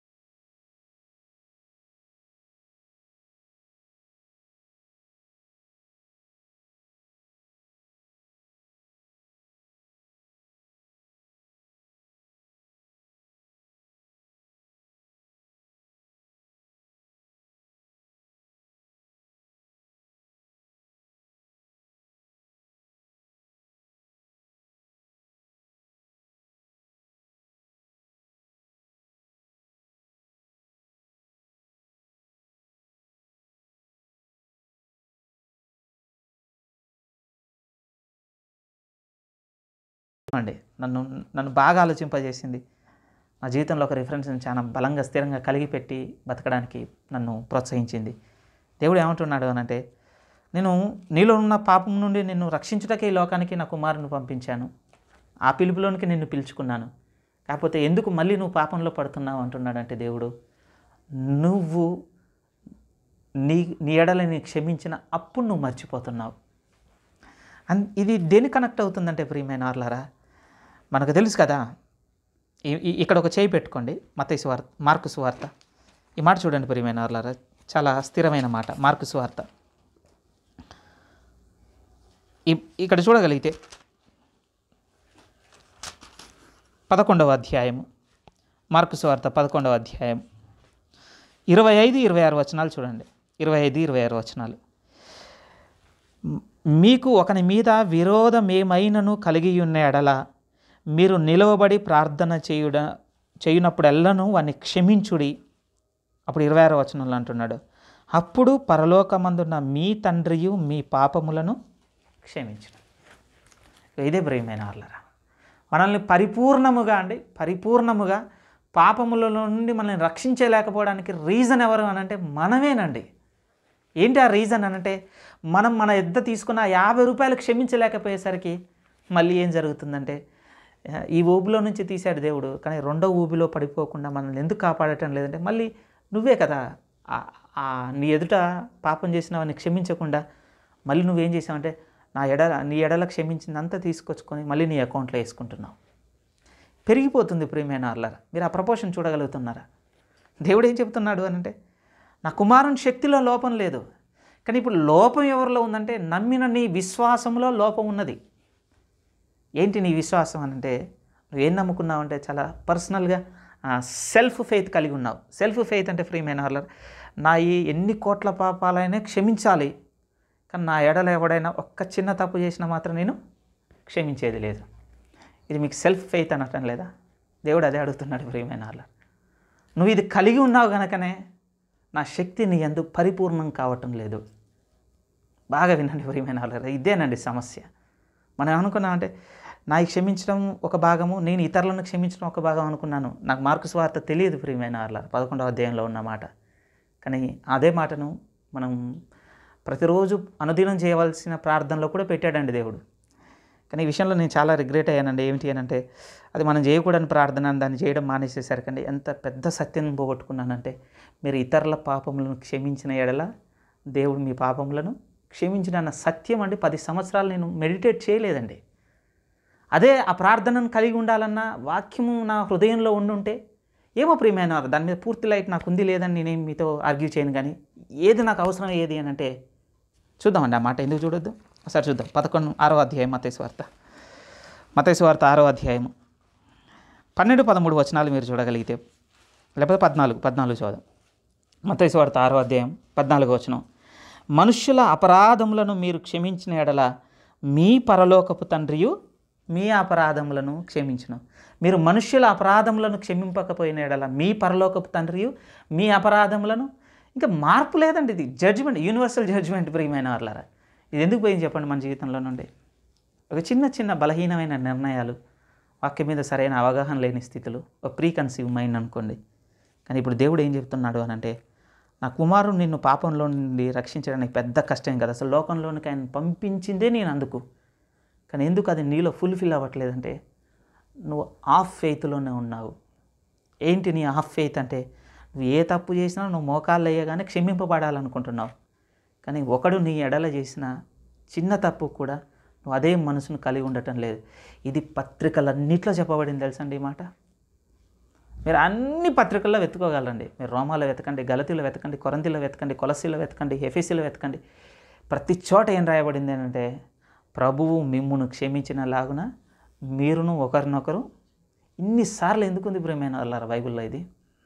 అండి నన్ను నన్ను బాగా ఆలోచింపజేసింది నా జీవితంలో ఒక రిఫరెన్స్ని చాలా బలంగా స్థిరంగా కలిగి పెట్టి బతకడానికి నన్ను ప్రోత్సహించింది దేవుడు ఏమంటున్నాడు అని అంటే నేను నీలో ఉన్న పాపం నుండి నిన్ను రక్షించుటకే ఈ లోకానికి నా కుమారుని పంపించాను ఆ పిలుపులోనికి నిన్ను పిలుచుకున్నాను కాకపోతే ఎందుకు మళ్ళీ నువ్వు పాపంలో పడుతున్నావు అంటున్నాడంటే దేవుడు నువ్వు నీ నీ ఎడలని క్షమించిన అప్పుడు నువ్వు మర్చిపోతున్నావు అన్ ఇది దేని కనెక్ట్ అవుతుందంటే ప్రియమైన ఆర్లారా మనకు తెలుసు కదా ఈ- ఈ- ఇక్కడ ఒక చేయి పెట్టుకోండి మతయి సువార్త మార్కు సువార్త ఈ మాట చూడండి ప్రియమైన ఆర్లారా చాలా స్థిరమైన మాట మార్కు సువార్త ఈ- ఇక్కడ చూడగలిగితే పదకొండవ అధ్యాయము మార్కు సువార్త పదకొండవ అధ్యాయం ఇరవై ఐదు ఇరవై ఆరు వచనాలు చూడండి ఇరవై ఐదు ఇరవై ఆరు వచనాలు మీకు ఒకని మీద విరోధమేమైనను కలిగి ఉన్న ఎడల మీరు నిలవబడి ప్రార్థన చేయుడ చేయునప్పుడెల్లను వాడిని క్షమించుడి అప్పుడు ఇరవై ఆరో వచనంలో అంటున్నాడు అప్పుడు పరలోకమందున్న మీ తండ్రియు మీ పాపములను క్షమించును ఇదే ప్రియమైన వాళ్ళరా మనల్ని పరిపూర్ణముగా అండి పరిపూర్ణముగా పాపముల నుండి మనల్ని రక్షించలేకపోవడానికి రీజన్ ఎవరు అని అంటే మనమేనండి ఏంటి ఆ రీజన్ అనంటే మనం మన ఎద్ద తీసుకున్న ఆ యాభై రూపాయలు క్షమించలేకపోయేసరికి మళ్ళీ ఏం జరుగుతుందంటే ఈ ఊబిలో నుంచి తీశాడు దేవుడు కానీ రెండో ఊబిలో పడిపోకుండా మనల్ని ఎందుకు కాపాడటం లేదంటే మళ్ళీ నువ్వే కదా ఆ- ఆ నీ ఎదుట పాపం చేసినవని క్షమించకుండా మళ్ళీ నువ్వేం చేసావంటే నా ఎడల నీ ఎడల క్షమించిందంతా తీసుకొచ్చుకొని మళ్ళీ నీ అకౌంట్లో వేసుకుంటున్నావు పెరిగిపోతుంది ప్రియమైన అల్లరా మీరు ఆ ప్రపోషన్ చూడగలుగుతున్నారా దేవుడు ఏం చెప్తున్నాడు అని అంటే నా కుమారుని శక్తిలో లోపం లేదు కానీ ఇప్పుడు లోపం ఎవరిలో ఉందంటే నమ్మిన నీ విశ్వాసంలో లోపం ఉన్నది ఏంటి నీ విశ్వాసం అని అంటే నువ్వు ఏం నమ్ముకున్నావు అంటే చాలా పర్సనల్గా సెల్ఫ్ ఫెయిత్ కలిగి ఉన్నావు సెల్ఫ్ ఫెయిత్ అంటే ఫ్రీ మైన్ హార్లర్ నా ఈ ఎన్ని కోట్ల పాపాలైనా క్షమించాలి కానీ నా ఎడల ఎవడైనా ఒక్క చిన్న తప్పు చేసినా మాత్రం నేను క్షమించేది లేదు ఇది మీకు సెల్ఫ్ ఫెయిత్ అనటం లేదా దేవుడు అదే అడుగుతున్నాడు ప్రియమైన హార్లర్ నువ్వు ఇది కలిగి ఉన్నావు గనకనే నా శక్తి నీ ఎందు పరిపూర్ణం కావటం లేదు బాగా వినండి ప్రియమైన హార్లర్ ఇదేనండి సమస్య మనం ఏమనుకున్నామంటే నా క్షమించడం ఒక భాగము నేను ఇతరులను క్షమించడం ఒక భాగం అనుకున్నాను నాకు మార్కు స్వార్త తెలియదు ప్రియమైన వాళ్ళ పదకొండవ అధ్యాయంలో ఉన్న మాట కానీ అదే మాటను మనం ప్రతిరోజు అనుదినం చేయవలసిన ప్రార్థనలో కూడా పెట్టాడండి దేవుడు కానీ ఈ విషయంలో నేను చాలా రిగ్రెట్ అయ్యానండి ఏమిటి అని అంటే అది మనం చేయకూడని ప్రార్థన అని దాన్ని చేయడం మానేసేసరికండి ఎంత పెద్ద సత్యం పోగొట్టుకున్నానంటే మీరు ఇతరుల పాపములను క్షమించిన ఎడల దేవుడు మీ పాపములను క్షమించిన అన్న సత్యం అండి పది సంవత్సరాలు నేను మెడిటేట్ చేయలేదండి అదే ఆ ప్రార్థనను కలిగి ఉండాలన్న వాక్యము నా హృదయంలో ఉండుంటే ఏమో ప్రియమైన వారు, దాని మీద పూర్తి లైట్ నాకు ఉంది లేదని నేనేం మీతో ఆర్గ్యూ చేయను కానీ ఏది నాకు అవసరం ఏది అని అంటే చూద్దామండి ఆ మాట ఎందుకు చూడొద్దు ఒకసారి చూద్దాం పదకొండు ఆరో అధ్యాయం మతేసు వార్త మతేసు వార్త ఆరో అధ్యాయము పన్నెండు పదమూడు వచనాలు మీరు చూడగలిగితే లేకపోతే పద్నాలుగు పద్నాలుగు చూద్దాం మతేసు వార్త ఆరో అధ్యాయం పద్నాలుగు వచనం మనుష్యుల అపరాధములను మీరు క్షమించిన ఎడల మీ పరలోకపు తండ్రియు మీ అపరాధములను క్షమించును మీరు మనుష్యుల అపరాధములను క్షమింపకపోయిన ఎడల మీ పరలోకపు తండ్రియు మీ అపరాధములను ఇంకా మార్పు లేదండి ఇది జడ్జిమెంట్ యూనివర్సల్ జడ్జిమెంట్ ప్రియమైన వాళ్ళారా ఇది ఎందుకు పోయింది చెప్పండి మన జీవితంలో నుండి ఒక చిన్న చిన్న బలహీనమైన నిర్ణయాలు వాక్యం మీద సరైన అవగాహన లేని స్థితులు ఒక ప్రీ కన్సీవ్ మైండ్ అనుకోండి కానీ ఇప్పుడు దేవుడు ఏం చెప్తున్నాడు అని అంటే నా కుమారుడు నిన్ను పాపంలో నుండి రక్షించడానికి పెద్ద కష్టం కదా అసలు లోకంలోనికి ఆయన పంపించిందే నేను అందుకు కానీ ఎందుకు అది నీలో ఫుల్ఫిల్ అవ్వట్లేదంటే నువ్వు ఆఫ్ ఫెయిత్లోనే ఉన్నావు ఏంటి నీ ఆఫ్ ఫెయిత్ అంటే నువ్వు ఏ తప్పు చేసినా నువ్వు మోకాళ్ళు వేయగానే క్షమింపబడాలనుకుంటున్నావు కానీ ఒకడు నీ ఎడల చేసిన చిన్న తప్పు కూడా నువ్వు అదే మనసును కలిగి ఉండటం లేదు ఇది పత్రికలన్నిట్లో చెప్పబడింది తెలుసండి ఈ మాట మీరు అన్ని పత్రికల్లో వెతుకోగలరండి మీరు రోమాలో వెతకండి గలతీలో వెతకండి కొరంతిలో వెతకండి కొలసీలో వెతకండి ఎఫీసీలో వెతకండి ప్రతి చోట ఏం రాయబడింది అంటే ప్రభువు మిమ్మును క్షమించిన లాగున మీరును ఒకరినొకరు ఇన్నిసార్లు ఎందుకుంది ప్రేమైన వాళ్ళారా బైబిల్లో ఇది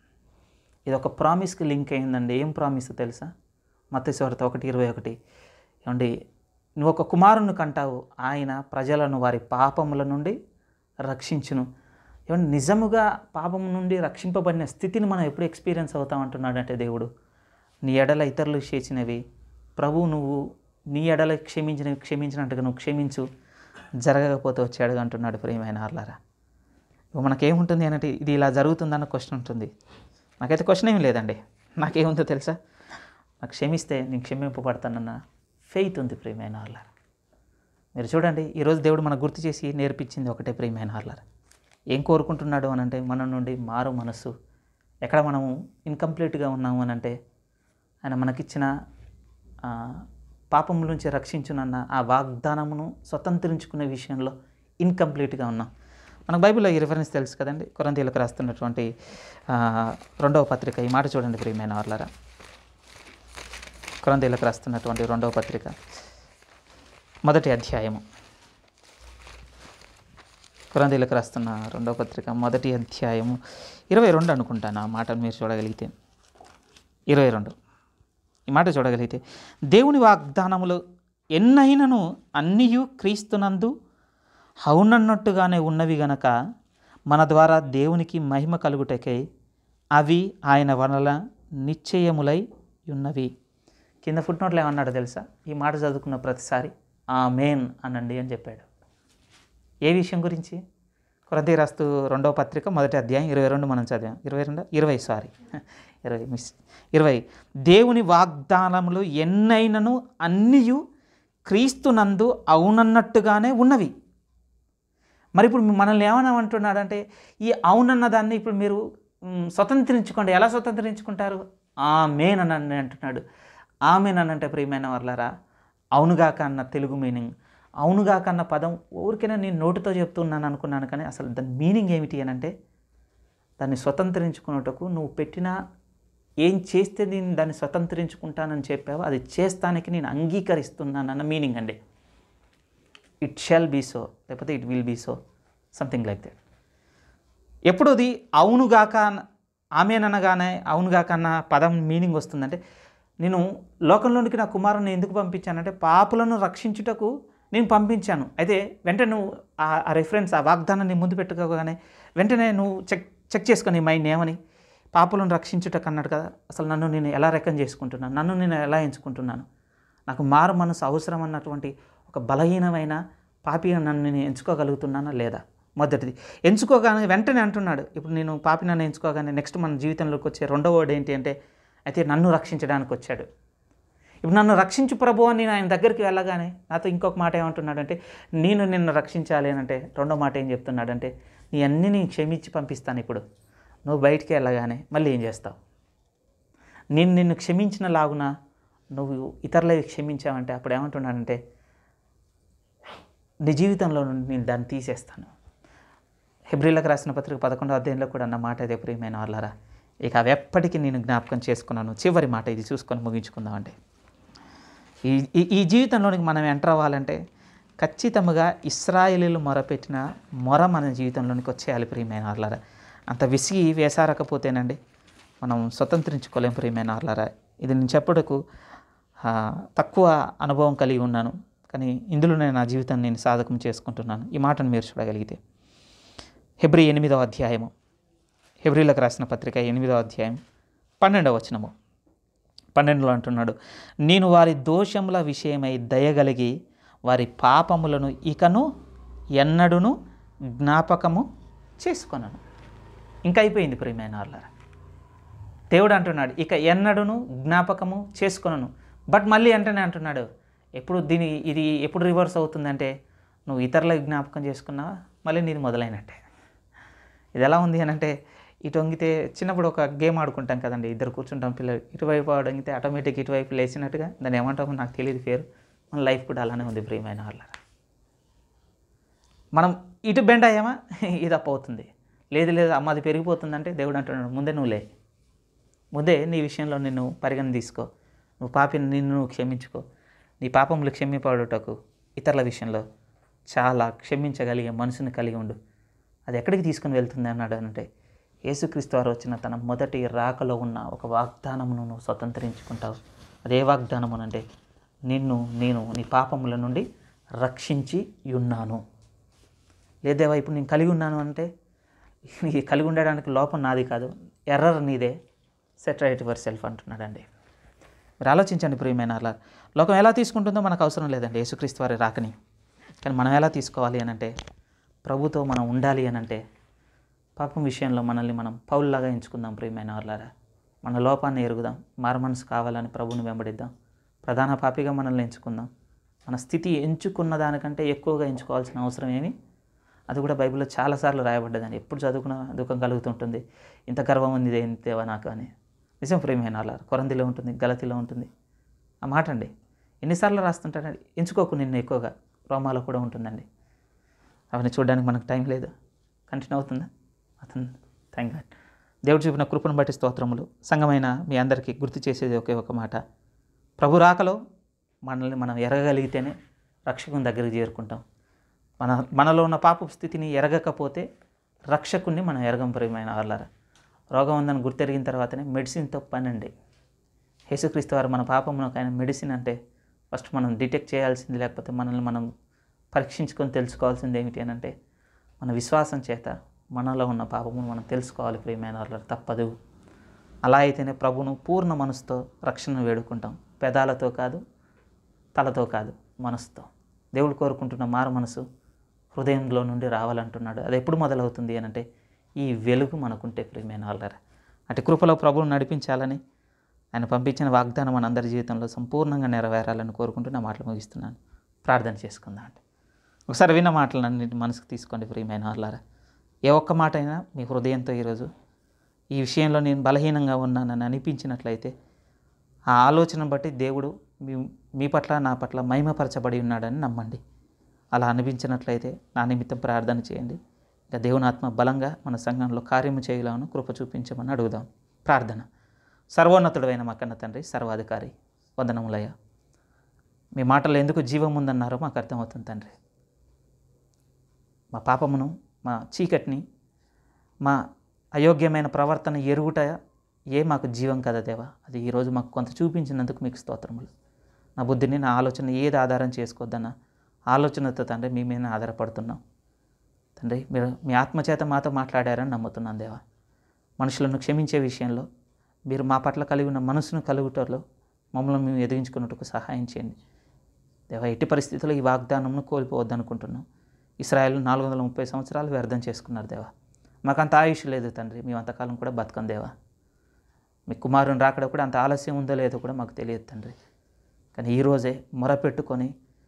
ఇది ఒక ప్రామిస్కి లింక్ అయిందండి ఏం ప్రామిస్ తెలుసా మత్స్యవార్త ఒకటి ఇరవై ఒకటి ఏమండి నువ్వు ఒక కుమారుని కంటావు ఆయన ప్రజలను వారి పాపముల నుండి రక్షించును ఏమంటే నిజముగా పాపం నుండి రక్షింపబడిన స్థితిని మనం ఎప్పుడు ఎక్స్పీరియన్స్ అవుతామంటున్నాడంటే దేవుడు నీ ఎడల ఇతరులు చేసినవి ప్రభు నువ్వు నీ ఎడల క్షమించినవి క్షమించినట్టుగా నువ్వు క్షమించు జరగకపోతే వచ్చాడు అంటున్నాడు ప్రియమైన ఆర్లారా ఇక మనకేముంటుంది అంటే ఇది ఇలా జరుగుతుందన్న క్వశ్చన్ ఉంటుంది నాకైతే క్వశ్చన్ ఏమీ లేదండి నాకేముందో తెలుసా నాకు క్షమిస్తే నేను క్షమింపబడతానన్న ఫెయిత్ ఉంది ప్రియమైన ఆర్లారా మీరు చూడండి ఈరోజు దేవుడు మనకు గుర్తు చేసి నేర్పించింది ఒకటే ప్రియమైన ఆర్లారా ఏం కోరుకుంటున్నాడు అని అంటే మన నుండి మారు మనస్సు ఎక్కడ మనము ఇన్కంప్లీట్గా ఉన్నాము అని అంటే ఆయన మనకిచ్చిన ఆ, పాపం నుంచి రక్షించునన్న ఆ వాగ్దానమును స్వతంత్రించుకునే విషయంలో ఇన్కంప్లీట్గా ఉన్నాం మనకు బైబిల్లో ఈ రిఫరెన్స్ తెలుసు కదండి కొరంతీలకు రాస్తున్నటువంటి ఆ, రెండవ పత్రిక ఈ మాట చూడండి ప్రియమైన వాళ్ళరా కొరంతీలకు రాస్తున్నటువంటి రెండవ పత్రిక మొదటి అధ్యాయము కొరంతీలకు రాస్తున్న రెండవ పత్రిక మొదటి అధ్యాయము ఇరవై రెండు అనుకుంటాను ఆ మాటను మీరు చూడగలిగితే ఇరవై రెండు ఈ మాట చూడగలిగితే దేవుని వాగ్దానములు ఎన్నైనను అన్నియు క్రీస్తునందు అవునన్నట్టుగానే ఉన్నవి గనక మన ద్వారా దేవునికి మహిమ కలుగుటకై అవి ఆయన వలన నిశ్చయములై ఉన్నవి కింద ఫుట్ నోట్లో ఏమన్నాడో తెలుసా ఈ మాట చదువుకున్న ప్రతిసారి ఆ మేన్ అనండి అని చెప్పాడు ఏ విషయం గురించి కొరది రాస్తూ రెండవ పత్రిక మొదటి అధ్యాయం ఇరవై రెండు మనం చదివాం ఇరవై రెండు ఇరవై సారీ ఇరవై మిస్ ఇరవై దేవుని వాగ్దానములు ఎన్నైనను అన్నియు క్రీస్తునందు అవునన్నట్టుగానే ఉన్నవి మరి ఇప్పుడు మనల్ని ఏమన్నా అంటున్నాడంటే ఈ అవునన్న దాన్ని ఇప్పుడు మీరు మ్, స్వతంత్రించుకోండి ఎలా స్వతంత్రించుకుంటారు ఆమెన్ అని అంటున్నాడు ఆమెన్ అని అంటే ప్రియమైన వాళ్ళరా అవునుగాక అన్న తెలుగు మీనింగ్ అవునుగాక అన్న పదం ఊరికైనా నేను నోటితో చెప్తున్నాను అనుకున్నాను కానీ అసలు దాని మీనింగ్ ఏమిటి అని అంటే దాన్ని స్వతంత్రించుకున్నటకు నువ్వు పెట్టిన ఏం చేస్తే నేను దాన్ని స్వతంత్రించుకుంటానని చెప్పావో అది చేస్తానికి నేను అంగీకరిస్తున్నానన్న మీనింగ్ అండి ఇట్ షాల్ బీ సో లేకపోతే it will be so something like that ఎప్పుడు అది అవునుగాక అన్న- ఆమెననగానే అవునుగాక అన్న పదం మీనింగ్ వస్తుందంటే నేను లోకంలోనికి నా కుమారుని ఎందుకు పంపించానంటే పాపులను రక్షించుటకు నేను పంపించాను అయితే వెంటనే నువ్వు ఆ ఆ రెఫరెన్స్ ఆ వాగ్దానాన్ని ముందు పెట్టుకోగానే వెంటనే నువ్వు చెక్ చెక్ చేసుకొని మైండ్ ఏమని పాపులను రక్షించుటకు అన్నాడు కదా అసలు నన్ను నేను ఎలా రెక్కం చేసుకుంటున్నాను నన్ను నేను ఎలా ఎంచుకుంటున్నాను నాకు మారు మనసు అవసరం అన్నటువంటి ఒక బలహీనమైన పాపిగా నన్ను నేను ఎంచుకోగలుగుతున్నానా లేదా మొదటిది ఎంచుకోగానే వెంటనే అంటున్నాడు ఇప్పుడు నేను పాపి నన్ను ఎంచుకోగానే నెక్స్ట్ మన జీవితంలోకి వచ్చే రెండో వర్డ్ ఏంటి అంటే అయితే నన్ను రక్షించడానికి వచ్చాడు ఇప్పుడు నన్ను రక్షించు ప్రభు అని నేను ఆయన దగ్గరికి వెళ్ళగానే నాతో ఇంకొక మాట ఏమంటున్నాడంటే నేను నిన్ను రక్షించాలి అని అంటే రెండో మాట ఏం చెప్తున్నాడంటే నీ అన్నీ నేను క్షమించి పంపిస్తాను ఇప్పుడు నువ్వు బయటికి వెళ్ళగానే మళ్ళీ ఏం చేస్తావు నేను నిన్ను క్షమించిన లాగున నువ్వు ఇతరులవి క్షమించావంటే అప్పుడు ఏమంటున్నాడంటే నీ జీవితంలో నుండి నేను దాన్ని తీసేస్తాను హెబ్రిలకు రాసిన పత్రిక పదకొండో అధ్యాయంలో కూడా అన్న మాట అదే ప్రియమైన వాళ్ళరా ఇక అవి ఎప్పటికీ నేను జ్ఞాపకం చేసుకున్నాను చివరి మాట ఇది చూసుకొని ముగించుకుందామండి ఈ ఈ- ఈ జీవితంలోనికి మనం ఎంటర్ అవ్వాలంటే ఖచ్చితంగా ఇస్రాయేలీలు మొరపెట్టిన మొర మన జీవితంలోనికి వచ్చేయాలి ప్రియమైన వాళ్ళరా అంత విసిగి వేసారకపోతేనండి మనం స్వతంత్రించుకోలేం ప్రియమైన వాళ్ళరా ఇది నేను చెప్పుటకు ఆ, తక్కువ అనుభవం కలిగి ఉన్నాను కానీ ఇందులోనే నా జీవితాన్ని నేను సాధకం చేసుకుంటున్నాను ఈ మాటను మీరు చూడగలిగితే హెబ్రి ఎనిమిదవ అధ్యాయము హెబ్రిలకు రాసిన పత్రిక ఎనిమిదవ అధ్యాయం పన్నెండవ వచనము పన్నెండులో అంటున్నాడు నేను వారి దోషముల విషయమై దయగలిగి వారి పాపములను ఇకను ఎన్నడును జ్ఞాపకము చేసుకొనను ఇంకా అయిపోయింది ప్రియమైన వాళ్ళారా దేవుడు అంటున్నాడు ఇక ఎన్నడును జ్ఞాపకము చేసుకొనను బట్ మళ్ళీ అంటేనే అంటున్నాడు ఎప్పుడు దీని ఇది ఎప్పుడు రివర్స్ అవుతుందంటే నువ్వు ఇతరులకు జ్ఞాపకం చేసుకున్నావా మళ్ళీ నీది మొదలైనట్టే ఇది ఎలా ఉంది అని అంటే ఇటు వంగితే చిన్నప్పుడు ఒక గేమ్ ఆడుకుంటాం కదండి ఇద్దరు కూర్చుంటాం పిల్లలు ఇటువైపు వంగితే ఆటోమేటిక్ ఇటువైపు లేచినట్టుగా దాన్ని ఏమంటామో నాకు తెలియదు పేరు మన లైఫ్ కూడా అలానే ఉంది ప్రియమైన వాళ్ళ మనం ఇటు బెండ్ అయ్యామా ఇది అప్ అవుతుంది లేదు లేదు అమ్మ అది పెరిగిపోతుందంటే దేవుడు అంటున్నాడు ముందే నువ్వు లే ముందే నీ విషయంలో నిన్ను పరిగణ తీసుకో నువ్వు పాపిని నిన్ను నువ్వు క్షమించుకో నీ పాపములు క్షమిపడుటకు ఇతరుల విషయంలో చాలా క్షమించగలిగే మనసుని కలిగి ఉండు అది ఎక్కడికి తీసుకుని వెళ్తుంది అన్నాడు అంటే యేసుక్రీస్తు వారు వచ్చిన తన మొదటి రాకలో ఉన్న ఒక వాగ్దానమును నువ్వు స్వతంత్రించుకుంటావు అదే వాగ్దానము అంటే నిన్ను నేను నీ పాపముల నుండి రక్షించి ఉన్నాను లేదేవా ఇప్పుడు నేను కలిగి ఉన్నాను అంటే ఈ కలిగి ఉండడానికి లోపం నాది కాదు ఎర్రర్ నీదే సెట్ రైట్ యువర్ సెల్ఫ్ అంటున్నాడండి మీరు ఆలోచించండి ప్రియమైన అలా లోకం ఎలా తీసుకుంటుందో మనకు అవసరం లేదండి యేసుక్రీస్తు వారి రాకని కానీ మనం ఎలా తీసుకోవాలి అని అంటే ప్రభుతో మనం ఉండాలి అని అంటే పాపం విషయంలో మనల్ని మనం పౌల్లాగా ఎంచుకుందాం ప్రియమైన వాళ్ళారా మన లోపాన్ని ఎరుగుదాం మారుమనసు కావాలని ప్రభుని వెంబడిద్దాం ప్రధాన పాపిగా మనల్ని ఎంచుకుందాం మన స్థితి ఎంచుకున్న దానికంటే ఎక్కువగా ఎంచుకోవాల్సిన అవసరం ఏమి అది కూడా బైబిల్లో చాలాసార్లు రాయబడ్డదని ఎప్పుడు చదువుకున్న దుఃఖం కలుగుతుంటుంది ఇంత గర్వం ఉంది ఏంతేవా నాకు అని నిజం ప్రేమైన అలా కొరందిలో ఉంటుంది గలతిలో ఉంటుంది ఆ మాట అండి ఎన్నిసార్లు రాస్తుంటాడండి ఎంచుకోకు నిన్ను ఎక్కువగా రోమాలో కూడా ఉంటుందండి అవన్నీ చూడడానికి మనకు టైం లేదు కంటిన్యూ అవుతుందా అవుతుంది థ్యాంక్ గాడ్ దేవుడు చూపిన కృపను బట్టి స్తోత్రములు సంగమైన మీ అందరికీ గుర్తు చేసేది ఒకే ఒక మాట ప్రభు రాకలో మనల్ని మనం ఎరగగలిగితేనే రక్షకుని దగ్గరికి చేరుకుంటాం మన మనలో ఉన్న పాప స్థితిని ఎరగకపోతే రక్షకుణ్ణి మనం ఎరగం ప్రియమైన వాళ్ళారా రోగం ఉందని గుర్తెరిగిన తర్వాతనే మెడిసిన్తో పని అండి యేసుక్రీస్తు వారు మన పాపమును ఆయన మెడిసిన్ అంటే ఫస్ట్ మనం డిటెక్ట్ చేయాల్సింది లేకపోతే మనల్ని మనం పరీక్షించుకొని తెలుసుకోవాల్సింది ఏమిటి అని అంటే మన విశ్వాసం చేత మనలో ఉన్న పాపమును మనం తెలుసుకోవాలి ప్రియమైన వాళ్ళ తప్పదు అలా అయితేనే ప్రభును పూర్ణ మనసుతో రక్షణ వేడుకుంటాం పెదాలతో కాదు తలతో కాదు మనసుతో దేవుడు కోరుకుంటున్న మారు మనసు హృదయంలో నుండి రావాలంటున్నాడు అది ఎప్పుడు మొదలవుతుంది అని అంటే ఈ వెలుగు మనకుంటే ప్రియమైన వాళ్ళరా అటు కృపలో ప్రభువును నడిపించాలని ఆయన పంపించిన వాగ్దానం మన అందరి జీవితంలో సంపూర్ణంగా నెరవేరాలని కోరుకుంటూ నా మాటలు ముగిస్తున్నాను ప్రార్థన చేసుకుందాం అండి ఒకసారి విన్న మాటలన్నింటి మనసుకు తీసుకోండి ప్రియమైన వాళ్ళారా ఏ ఒక్క మాట అయినా మీ హృదయంతో ఈరోజు ఈ విషయంలో నేను బలహీనంగా ఉన్నానని అనిపించినట్లయితే ఆ ఆలోచన బట్టి దేవుడు మీ మీ పట్ల నా పట్ల మహిమపరచబడి ఉన్నాడని నమ్మండి అలా అనిపించినట్లయితే నా నిమిత్తం ప్రార్థన చేయండి ఇక దేవుని ఆత్మ బలంగా మన సంఘంలో కార్యము చేయలాను కృప చూపించమని అడుగుదాం ప్రార్థన సర్వోన్నతుడైన మా కన్న తండ్రి సర్వాధికారి వందనములయ్య మీ మాటలు ఎందుకు జీవం ఉందన్నారో మాకు అర్థమవుతుంది తండ్రి మా పాపమును మా చీకటిని మా అయోగ్యమైన ప్రవర్తన ఎరుగుట ఏ మాకు జీవం కదా దేవా అది ఈరోజు మాకు కొంత చూపించినందుకు మీకు స్తోత్రములు నా బుద్ధిని నా ఆలోచన ఏది ఆధారం చేసుకోవద్దన్న ఆలోచనతో తండ్రి మీ మీద ఆధారపడుతున్నాం తండ్రి మీరు మీ ఆత్మచేత మాతో మాట్లాడారని నమ్ముతున్నాను దేవా మనుషులను క్షమించే విషయంలో మీరు మా పట్ల కలిగి ఉన్న మనసును కలుగుటలో మమ్మల్ని మేము ఎదిగించుకున్నట్టుకు సహాయం చేయండి దేవా ఎట్టి పరిస్థితుల్లో ఈ వాగ్దానంను కోల్పోవద్దనుకుంటున్నాం ఇస్రాయల్ నాలుగు వందల ముప్పై సంవత్సరాలు వ్యర్థం చేసుకున్నారు దేవా మాకు అంత ఆయుష్ లేదు తండ్రి మేము అంతకాలం కూడా బతకం దేవా మీ కుమారుని రాకడ కూడా అంత ఆలస్యం ఉందో లేదో కూడా మాకు తెలియదు తండ్రి కానీ ఈరోజే మొరపెట్టుకొని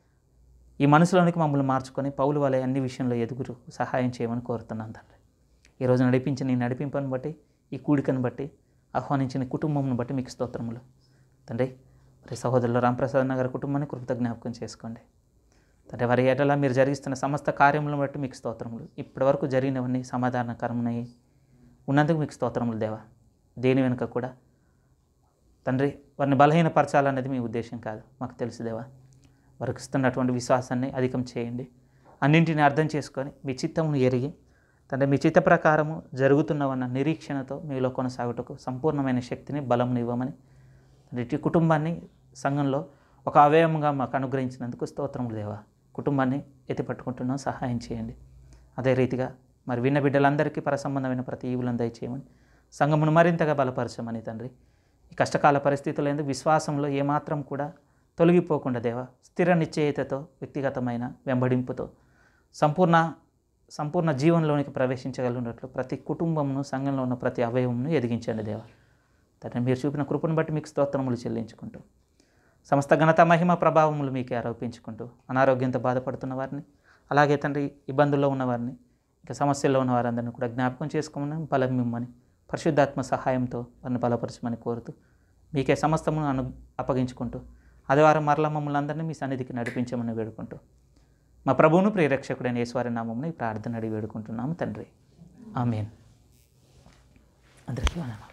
ఈ మనసులోనికి మమ్మల్ని మార్చుకొని పౌలు వలె అన్ని విషయంలో ఎదుగురు సహాయం చేయమని కోరుతున్నాను తండ్రి ఈరోజు నడిపించిన నీ నడిపింపని బట్టి ఈ కూడికను బట్టి ఆహ్వానించిన కుటుంబంను బట్టి మీకు స్తోత్రములు తండ్రి మరి సహోదరులు రాంప్రసాద్ నగర్ కుటుంబాన్ని కృత జ్ఞాపకం చేసుకోండి తండ్రి వారి ఏటలా మీరు జరిగిస్తున్న సమస్త కార్యములను బట్టి మీకు స్తోత్రములు ఇప్పటివరకు జరిగినవన్నీ సమాధానకరమునై ఉన్నందుకు మీకు స్తోత్రములు దేవా దేని వెనుక కూడా తండ్రి వారిని బలహీనపరచాలనేది మీ ఉద్దేశం కాదు మాకు తెలుసు దేవా వారికి ఇస్తున్నటువంటి విశ్వాసాన్ని అధికం చేయండి అన్నింటిని అర్థం చేసుకొని మీ చిత్తమును ఎరిగి తండ్రి మీ చిత్త ప్రకారము జరుగుతున్నవన్న నిరీక్షణతో మీలో కొనసాగుటకు సంపూర్ణమైన శక్తిని బలంని ఇవ్వమని తండ్రి ఇటు కుటుంబాన్ని సంఘంలో ఒక అవయవంగా మాకు అనుగ్రహించినందుకు స్తోత్రములు దేవా కుటుంబాన్ని ఎత్తిపట్టుకుంటున్నాం సహాయం చేయండి అదే రీతిగా మరి విన్న బిడ్డలందరికీ పరసంబంధమైన ప్రతి ఈవులను దయచేయమని సంఘమును మరింతగా బలపరచమని తండ్రి ఈ కష్టకాల పరిస్థితుల్లో ఎందుకు విశ్వాసంలో ఏమాత్రం కూడా తొలగిపోకుండా దేవా స్థిర నిశ్చయితతో వ్యక్తిగతమైన వెంబడింపుతో సంపూర్ణ సంపూర్ణ జీవనంలోనికి ప్రవేశించగలిగినట్లు ప్రతి కుటుంబమును సంఘంలో ఉన్న ప్రతి అవయవమును ఎదిగించండి దేవా తండ్రి మీరు చూపిన కృపను బట్టి మీకు స్తోత్రములు చెల్లించుకుంటూ సమస్త ఘనత మహిమ ప్రభావములు మీకే ఆరోపించుకుంటూ అనారోగ్యంతో బాధపడుతున్న వారిని అలాగే తండ్రి ఇబ్బందుల్లో ఉన్న వారిని ఇంకా సమస్యల్లో ఉన్న వారందరినీ కూడా జ్ఞాపకం చేసుకోమని బలం మిమ్మని పరిశుద్ధాత్మ సహాయంతో వారిని బలపరచమని కోరుతూ మీకే సమస్తమును అను అప్పగించుకుంటూ ఆదివారం మరల మమ్మల్ని అందరినీ మీ సన్నిధికి నడిపించమని వేడుకుంటూ మా ప్రభువును ప్రియరక్షకుడైన యేసువారి నామమును ఈ ప్రార్థన అడిగి వేడుకుంటున్నాము తండ్రి ఆమెన్ అందరికీ వందనాలు